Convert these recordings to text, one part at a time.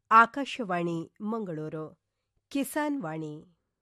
ಆಕಾಶವಾಣಿ ಮಂಗಳೂರು ಕಿಸಾನ್ ವಾಣಿ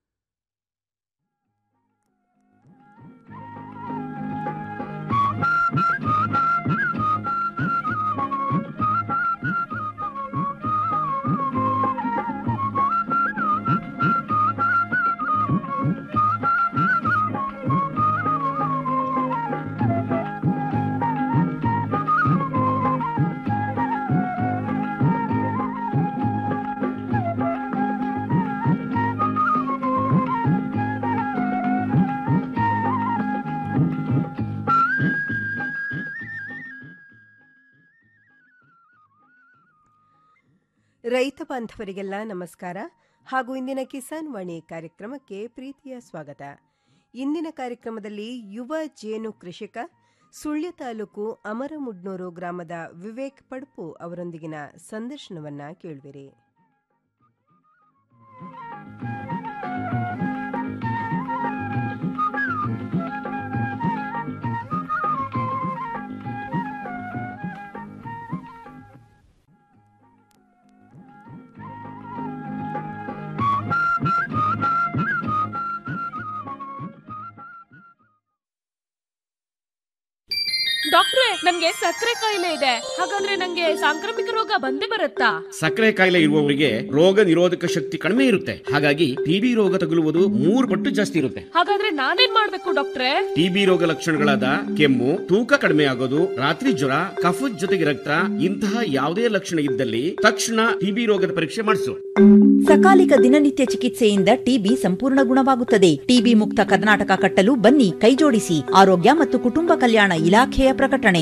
ರೈತ ಬಾಂಧವರಿಗೆಲ್ಲ ನಮಸ್ಕಾರ ಹಾಗೂ ಇಂದಿನ ಕಿಸಾನ್ ವಾಣಿ ಕಾರ್ಯಕ್ರಮಕ್ಕೆ ಪ್ರೀತಿಯ ಸ್ವಾಗತ ಇಂದಿನ ಕಾರ್ಯಕ್ರಮದಲ್ಲಿ ಯುವ ಜೇನು ಕೃಷಿಕ ಸುಳ್ಯ ತಾಲೂಕು ಅಮರಮುಡ್ನೂರು ಗ್ರಾಮದ ವಿವೇಕ್ ಪಡ್ಪು ಅವರೊಂದಿಗಿನ ಸಂದರ್ಶನವನ್ನ ಕೇಳುವಿರಿ ಡಾಕ್ಟ್ರೆ ನನ್ಗೆ ಸಕ್ಕರೆ ಕಾಯಿಲೆ ಇದೆ ಹಾಗಂದ್ರೆ ನಂಗೆ ಸಾಂಕ್ರಾಮಿಕ ರೋಗ ಬಂದೇ ಬರುತ್ತಾ ಸಕ್ಕರೆ ಕಾಯಿಲೆ ಇರುವವರಿಗೆ ರೋಗ ನಿರೋಧಕ ಶಕ್ತಿ ಕಡಿಮೆ ಇರುತ್ತೆ ಹಾಗಾಗಿ ಟಿಬಿ ರೋಗ ತಗುಲುವುದು ಮೂರು ಪಟ್ಟು ಜಾಸ್ತಿ ಇರುತ್ತೆ ಹಾಗಾದ್ರೆ ನಾನೇನ್ ಮಾಡ್ಬೇಕು ಡಾಕ್ಟ್ರೆ ಟಿಬಿ ರೋಗ ಲಕ್ಷಣಗಳಾದ ಕೆಮ್ಮು ತೂಕ ಕಡಿಮೆ ಆಗೋದು ರಾತ್ರಿ ಜ್ವರ ಕಫದ ಜೊತೆಗೆ ರಕ್ತ ಇಂತಹ ಯಾವುದೇ ಲಕ್ಷಣ ಇದ್ದಲ್ಲಿ ತಕ್ಷಣ ಟಿಬಿ ರೋಗದ ಪರೀಕ್ಷೆ ಮಾಡಿಸು ಸಕಾಲಿಕ ದಿನನಿತ್ಯ ಚಿಕಿತ್ಸೆಯಿಂದ ಟಿಬಿ ಸಂಪೂರ್ಣ ಗುಣವಾಗುತ್ತದೆ ಟಿಬಿ ಮುಕ್ತ ಕರ್ನಾಟಕ ಕಟ್ಟಲು ಬನ್ನಿ ಕೈಜೋಡಿಸಿ ಆರೋಗ್ಯ ಮತ್ತು ಕುಟುಂಬ ಕಲ್ಯಾಣ ಇಲಾಖೆಯ ಪ್ರಕಟಣೆ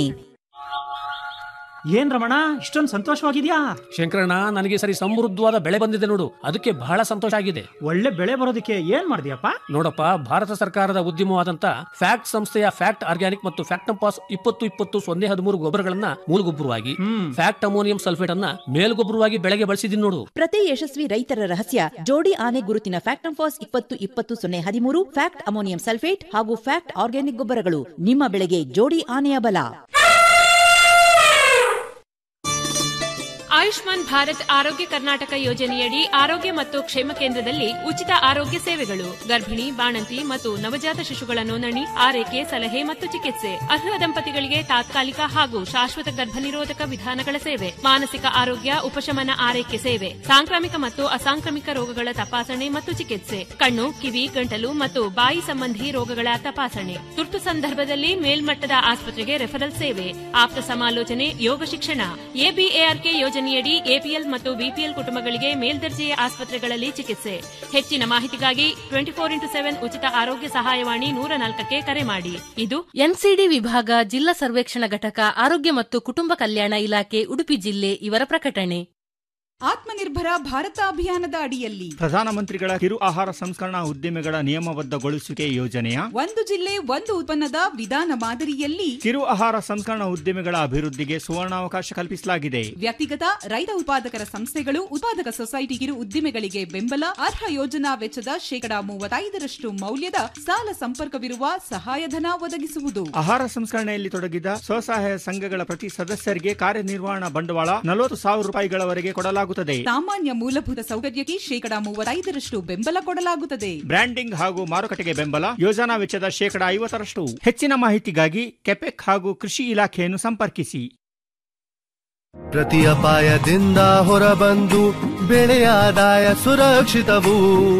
ಏನ್ ರಮಣ ಇಷ್ಟೊಂದು ಸಂತೋಷವಾಗಿದ್ಯಾ ಶಂಕರಣ್ಣ ನನಗೆ ಸರಿ ಸಮೃದ್ಧವಾದ ಬೆಳೆ ಬಂದಿದೆ ನೋಡು ಅದಕ್ಕೆ ಬಹಳ ಸಂತೋಷ ಆಗಿದೆ ಒಳ್ಳೆ ಬೆಳೆ ಬರೋದಕ್ಕೆ ಏನ್ ಮಾಡಿದ್ಯಪ್ಪ ನೋಡಪ್ಪ ಭಾರತ ಸರ್ಕಾರದ ಉದ್ಯಮವಾದಂತ ಫ್ಯಾಕ್ಟ್ ಸಂಸ್ಥೆಯ ಫ್ಯಾಕ್ಟ್ ಆರ್ಗ್ಯಾನಿಕ್ ಮತ್ತು ಫ್ಯಾಕ್ಟಂಪಾಸ್ ಇಪ್ಪತ್ತು ಇಪ್ಪತ್ತು ಸೊನ್ನೆ ಹದಿಮೂರು ಗೊಬ್ಬರಗಳನ್ನ ಮೂಲಗೊಬ್ಬರವಾಗಿ ಹ್ಮ್ ಫ್ಯಾಕ್ಟ್ ಅಮೋನಿಯಂ ಸಲ್ಫೇಟ್ ಅನ್ನ ಮೇಲ್ಗೊಬ್ಬರವಾಗಿ ಬೆಳೆಗೆ ಬಳಸಿದೀನಿ ನೋಡು ಪ್ರತಿ ಯಶಸ್ವಿ ರೈತರ ರಹಸ್ಯ ಜೋಡಿ ಆನೆ ಗುರುತಿನ ಫ್ಯಾಕ್ಟಂಫಾಸ್ ಇಪ್ಪತ್ತು ಇಪ್ಪತ್ತು ಸೊನ್ನೆ ಹದಿಮೂರು ಫ್ಯಾಕ್ಟ್ ಅಮೋನಿಯಂ ಸಲ್ಫೇಟ್ ಹಾಗೂ ಫ್ಯಾಕ್ಟ್ ಆರ್ಗ್ಯಾನಿಕ್ ಗೊಬ್ಬರಗಳು ನಿಮ್ಮ ಬೆಳೆಗೆ ಜೋಡಿ ಆನೆಯ ಬಲ ಆಯುಷ್ಮಾನ್ ಭಾರತ್ ಆರೋಗ್ಯ ಕರ್ನಾಟಕ ಯೋಜನೆಯಡಿ ಆರೋಗ್ಯ ಮತ್ತು ಕ್ಷೇಮ ಕೇಂದ್ರದಲ್ಲಿ ಉಚಿತ ಆರೋಗ್ಯ ಸೇವೆಗಳು ಗರ್ಭಿಣಿ ಬಾಣಂತಿ ಮತ್ತು ನವಜಾತ ಶಿಶುಗಳ ನೋಂದಣಿ ಆರೈಕೆ ಸಲಹೆ ಮತ್ತು ಚಿಕಿತ್ಸೆ ಅರ್ಹ ದಂಪತಿಗಳಿಗೆ ತಾತ್ಕಾಲಿಕ ಹಾಗೂ ಶಾಶ್ವತ ಗರ್ಭನಿರೋಧಕ ವಿಧಾನಗಳ ಸೇವೆ ಮಾನಸಿಕ ಆರೋಗ್ಯ ಉಪಶಮನ ಆರೈಕೆ ಸೇವೆ ಸಾಂಕ್ರಾಮಿಕ ಮತ್ತು ಅಸಾಂಕ್ರಾಮಿಕ ರೋಗಗಳ ತಪಾಸಣೆ ಮತ್ತು ಚಿಕಿತ್ಸೆ ಕಣ್ಣು ಕಿವಿ ಗಂಟಲು ಮತ್ತು ಬಾಯಿ ಸಂಬಂಧಿ ರೋಗಗಳ ತಪಾಸಣೆ ತುರ್ತು ಸಂದರ್ಭದಲ್ಲಿ ಮೇಲ್ಮಟ್ಟದ ಆಸ್ಪತ್ರೆಗೆ ರೆಫರಲ್ ಸೇವೆ ಆಪ್ತ ಸಮಾಲೋಚನೆ ಯೋಗ ಶಿಕ್ಷಣ ಎಬಿಎಆರ್ಕೆ ಯೋಜನೆಯಡಿ ಎಪಿಎಲ್ ಮತ್ತು ಬಿಪಿಎಲ್ ಕುಟುಂಬಗಳಿಗೆ ಮೇಲ್ದರ್ಜೆಯ ಆಸ್ಪತ್ರೆಗಳಲ್ಲಿ ಚಿಕಿತ್ಸೆ ಹೆಚ್ಚಿನ ಮಾಹಿತಿಗಾಗಿ ಟ್ವೆಂಟಿ ಫೋರ್ ಇಂಟು ಸೆವೆನ್ ಉಚಿತ ಆರೋಗ್ಯ ಸಹಾಯವಾಣಿ ನೂರ ನಾಲ್ಕಕ್ಕೆ ಕರೆ ಮಾಡಿ ಇದು ಎನ್ಸಿಡಿ ವಿಭಾಗ ಜಿಲ್ಲಾ ಸರ್ವೇಕ್ಷಣಾ ಘಟಕ ಆರೋಗ್ಯ ಮತ್ತು ಕುಟುಂಬ ಕಲ್ಯಾಣ ಇಲಾಖೆ ಉಡುಪಿ ಜಿಲ್ಲೆ ಇವರ ಪ್ರಕಟಣೆ ಆತ್ಮನಿರ್ಭರ ಭಾರತ ಅಭಿಯಾನದ ಅಡಿಯಲ್ಲಿ ಪ್ರಧಾನಮಂತ್ರಿಗಳ ಕಿರು ಆಹಾರ ಸಂಸ್ಕರಣಾ ಉದ್ದಿಮೆಗಳ ನಿಯಮಬದ್ಧಗೊಳಿಸುವಿಕೆ ಯೋಜನೆಯ ಒಂದು ಜಿಲ್ಲೆ ಒಂದು ಉತ್ಪನ್ನದ ವಿಧಾನ ಮಾದರಿಯಲ್ಲಿ ಕಿರು ಆಹಾರ ಸಂಸ್ಕರಣಾ ಉದ್ದಿಮೆಗಳ ಅಭಿವೃದ್ಧಿಗೆ ಸುವರ್ಣಾವಕಾಶ ಕಲ್ಪಿಸಲಾಗಿದೆ ವ್ಯಕ್ತಿಗತ ರೈತ ಉತ್ಪಾದಕರ ಸಂಸ್ಥೆಗಳು ಉತ್ಪಾದಕ ಸೊಸೈಟಿ ಕಿರು ಉದ್ದಿಮೆಗಳಿಗೆ ಬೆಂಬಲ ಅರ್ಹ ಯೋಜನಾ ವೆಚ್ಚದ ಶೇಕಡಾ ಮೂವತ್ತೈದರಷ್ಟು ಮೌಲ್ಯದ ಸಾಲ ಸಂಪರ್ಕವಿರುವ ಸಹಾಯಧನ ಒದಗಿಸುವುದು ಆಹಾರ ಸಂಸ್ಕರಣೆಯಲ್ಲಿ ತೊಡಗಿದ ಸ್ವಸಹಾಯ ಸಂಘಗಳ ಪ್ರತಿ ಸದಸ್ಯರಿಗೆ ಕಾರ್ಯನಿರ್ವಹಣಾ ಬಂಡವಾಳ ನಲವತ್ತು ಸಾವಿರ ರೂಪಾಯಿಗಳವರೆಗೆ ಕೊಡಲಾಗುತ್ತದೆ ಸಾಮಾನ್ಯ ಮೂಲಭೂತ ಸೌಕರ್ಯಕ್ಕೆ ಶೇಕಡಾ ಮೂವತ್ತೈದರಷ್ಟು ಬೆಂಬಲ ಕೊಡಲಾಗುತ್ತದೆ ಬ್ರ್ಯಾಂಡಿಂಗ್ ಹಾಗೂ ಮಾರುಕಟ್ಟೆಗೆ ಬೆಂಬಲ ಯೋಜನಾ ವೆಚ್ಚದ ಶೇಕಡಾ ಐವತ್ತರಷ್ಟು ಹೆಚ್ಚಿನ ಮಾಹಿತಿಗಾಗಿ ಕೆಪೆಕ್ ಹಾಗೂ ಕೃಷಿ ಇಲಾಖೆಯನ್ನು ಸಂಪರ್ಕಿಸಿ ಪ್ರತಿ ಅಪಾಯದಿಂದ ಹೊರಬಂದು ಬೆಳೆಯ ಆದಾಯ ಸುರಕ್ಷಿತವು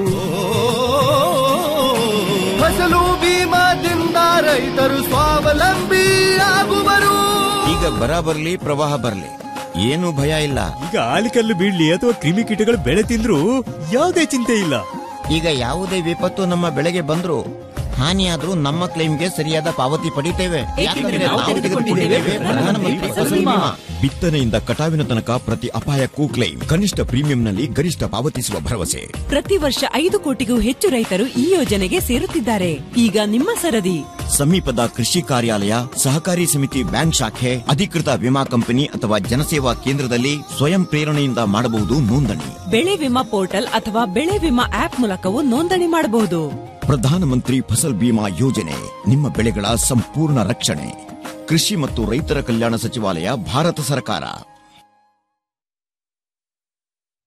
ಫಸಲು ಬೀಮಾದಿಂದ ರೈತರು ಸ್ವಾವಲಂಬಿ ಆಗುವರು ಈಗ ಬರ ಬರ್ಲಿ ಪ್ರವಾಹ ಬರ್ಲಿ ಏನು ಭಯ ಇಲ್ಲ ಈಗ ಆಲಿಕಲ್ಲು ಬೀಳ್ಲಿ ಅಥವಾ ಕ್ರಿಮಿಕೀಟಗಳು ಬೆಳೆ ತಿಂದ್ರು ಯಾವುದೇ ಚಿಂತೆ ಇಲ್ಲ ಈಗ ಯಾವುದೇ ವಿಪತ್ತು ನಮ್ಮ ಬೆಳೆಗೆ ಬಂದ್ರು ಹಾನಿಯಾದ್ರೂ ನಮ್ಮ ಕ್ಲೈಮ್ಗೆ ಸರಿಯಾದ ಪಾವತಿ ಪಡಿತೇವೆ ಯಾಕಂದ್ರೆ ನಾವು ತೆಗೆದುಕೊಂಡಿದ್ದೇವೆ ಪ್ರಧಾನಮಂತ್ರಿ ಫಸಲ್ ಬಿಮಾ ಬಿತ್ತನೆಯಿಂದ ಕಟಾವಿನ ತನಕ ಪ್ರತಿ ಅಪಾಯಕ್ಕೂ ಕ್ಲೈಮ್ ಕನಿಷ್ಠ ಪ್ರೀಮಿಯಂನಲ್ಲಿ ಗರಿಷ್ಠ ಪಾವತಿಸುವ ಭರವಸೆ ಪ್ರತಿ ವರ್ಷ ಐದು ಕೋಟಿಗೂ ಹೆಚ್ಚು ರೈತರು ಈ ಯೋಜನೆಗೆ ಸೇರುತ್ತಿದ್ದಾರೆ ಈಗ ನಿಮ್ಮ ಸರದಿ ಸಮೀಪದ ಕೃಷಿ ಕಾರ್ಯಾಲಯ ಸಹಕಾರಿ ಸಮಿತಿ ಬ್ಯಾಂಕ್ ಶಾಖೆ ಅಧಿಕೃತ ವಿಮಾ ಕಂಪನಿ ಅಥವಾ ಜನಸೇವಾ ಕೇಂದ್ರದಲ್ಲಿ ಸ್ವಯಂ ಪ್ರೇರಣೆಯಿಂದ ಮಾಡಬಹುದು ನೋಂದಣಿ ಬೆಳೆ ವಿಮಾ ಪೋರ್ಟಲ್ ಅಥವಾ ಬೆಳೆ ವಿಮಾ ಆಪ್ ಮೂಲಕವೂ ನೋಂದಣಿ ಮಾಡಬಹುದು ಪ್ರಧಾನಮಂತ್ರಿ ಫಸಲ್ ಬಿಮಾ ಯೋಜನೆ ನಿಮ್ಮ ಬೆಳೆಗಳ ಸಂಪೂರ್ಣ ರಕ್ಷಣೆ ಕೃಷಿ ಮತ್ತು ರೈತರ ಕಲ್ಯಾಣ ಸಚಿವಾಲಯ ಭಾರತ ಸರ್ಕಾರ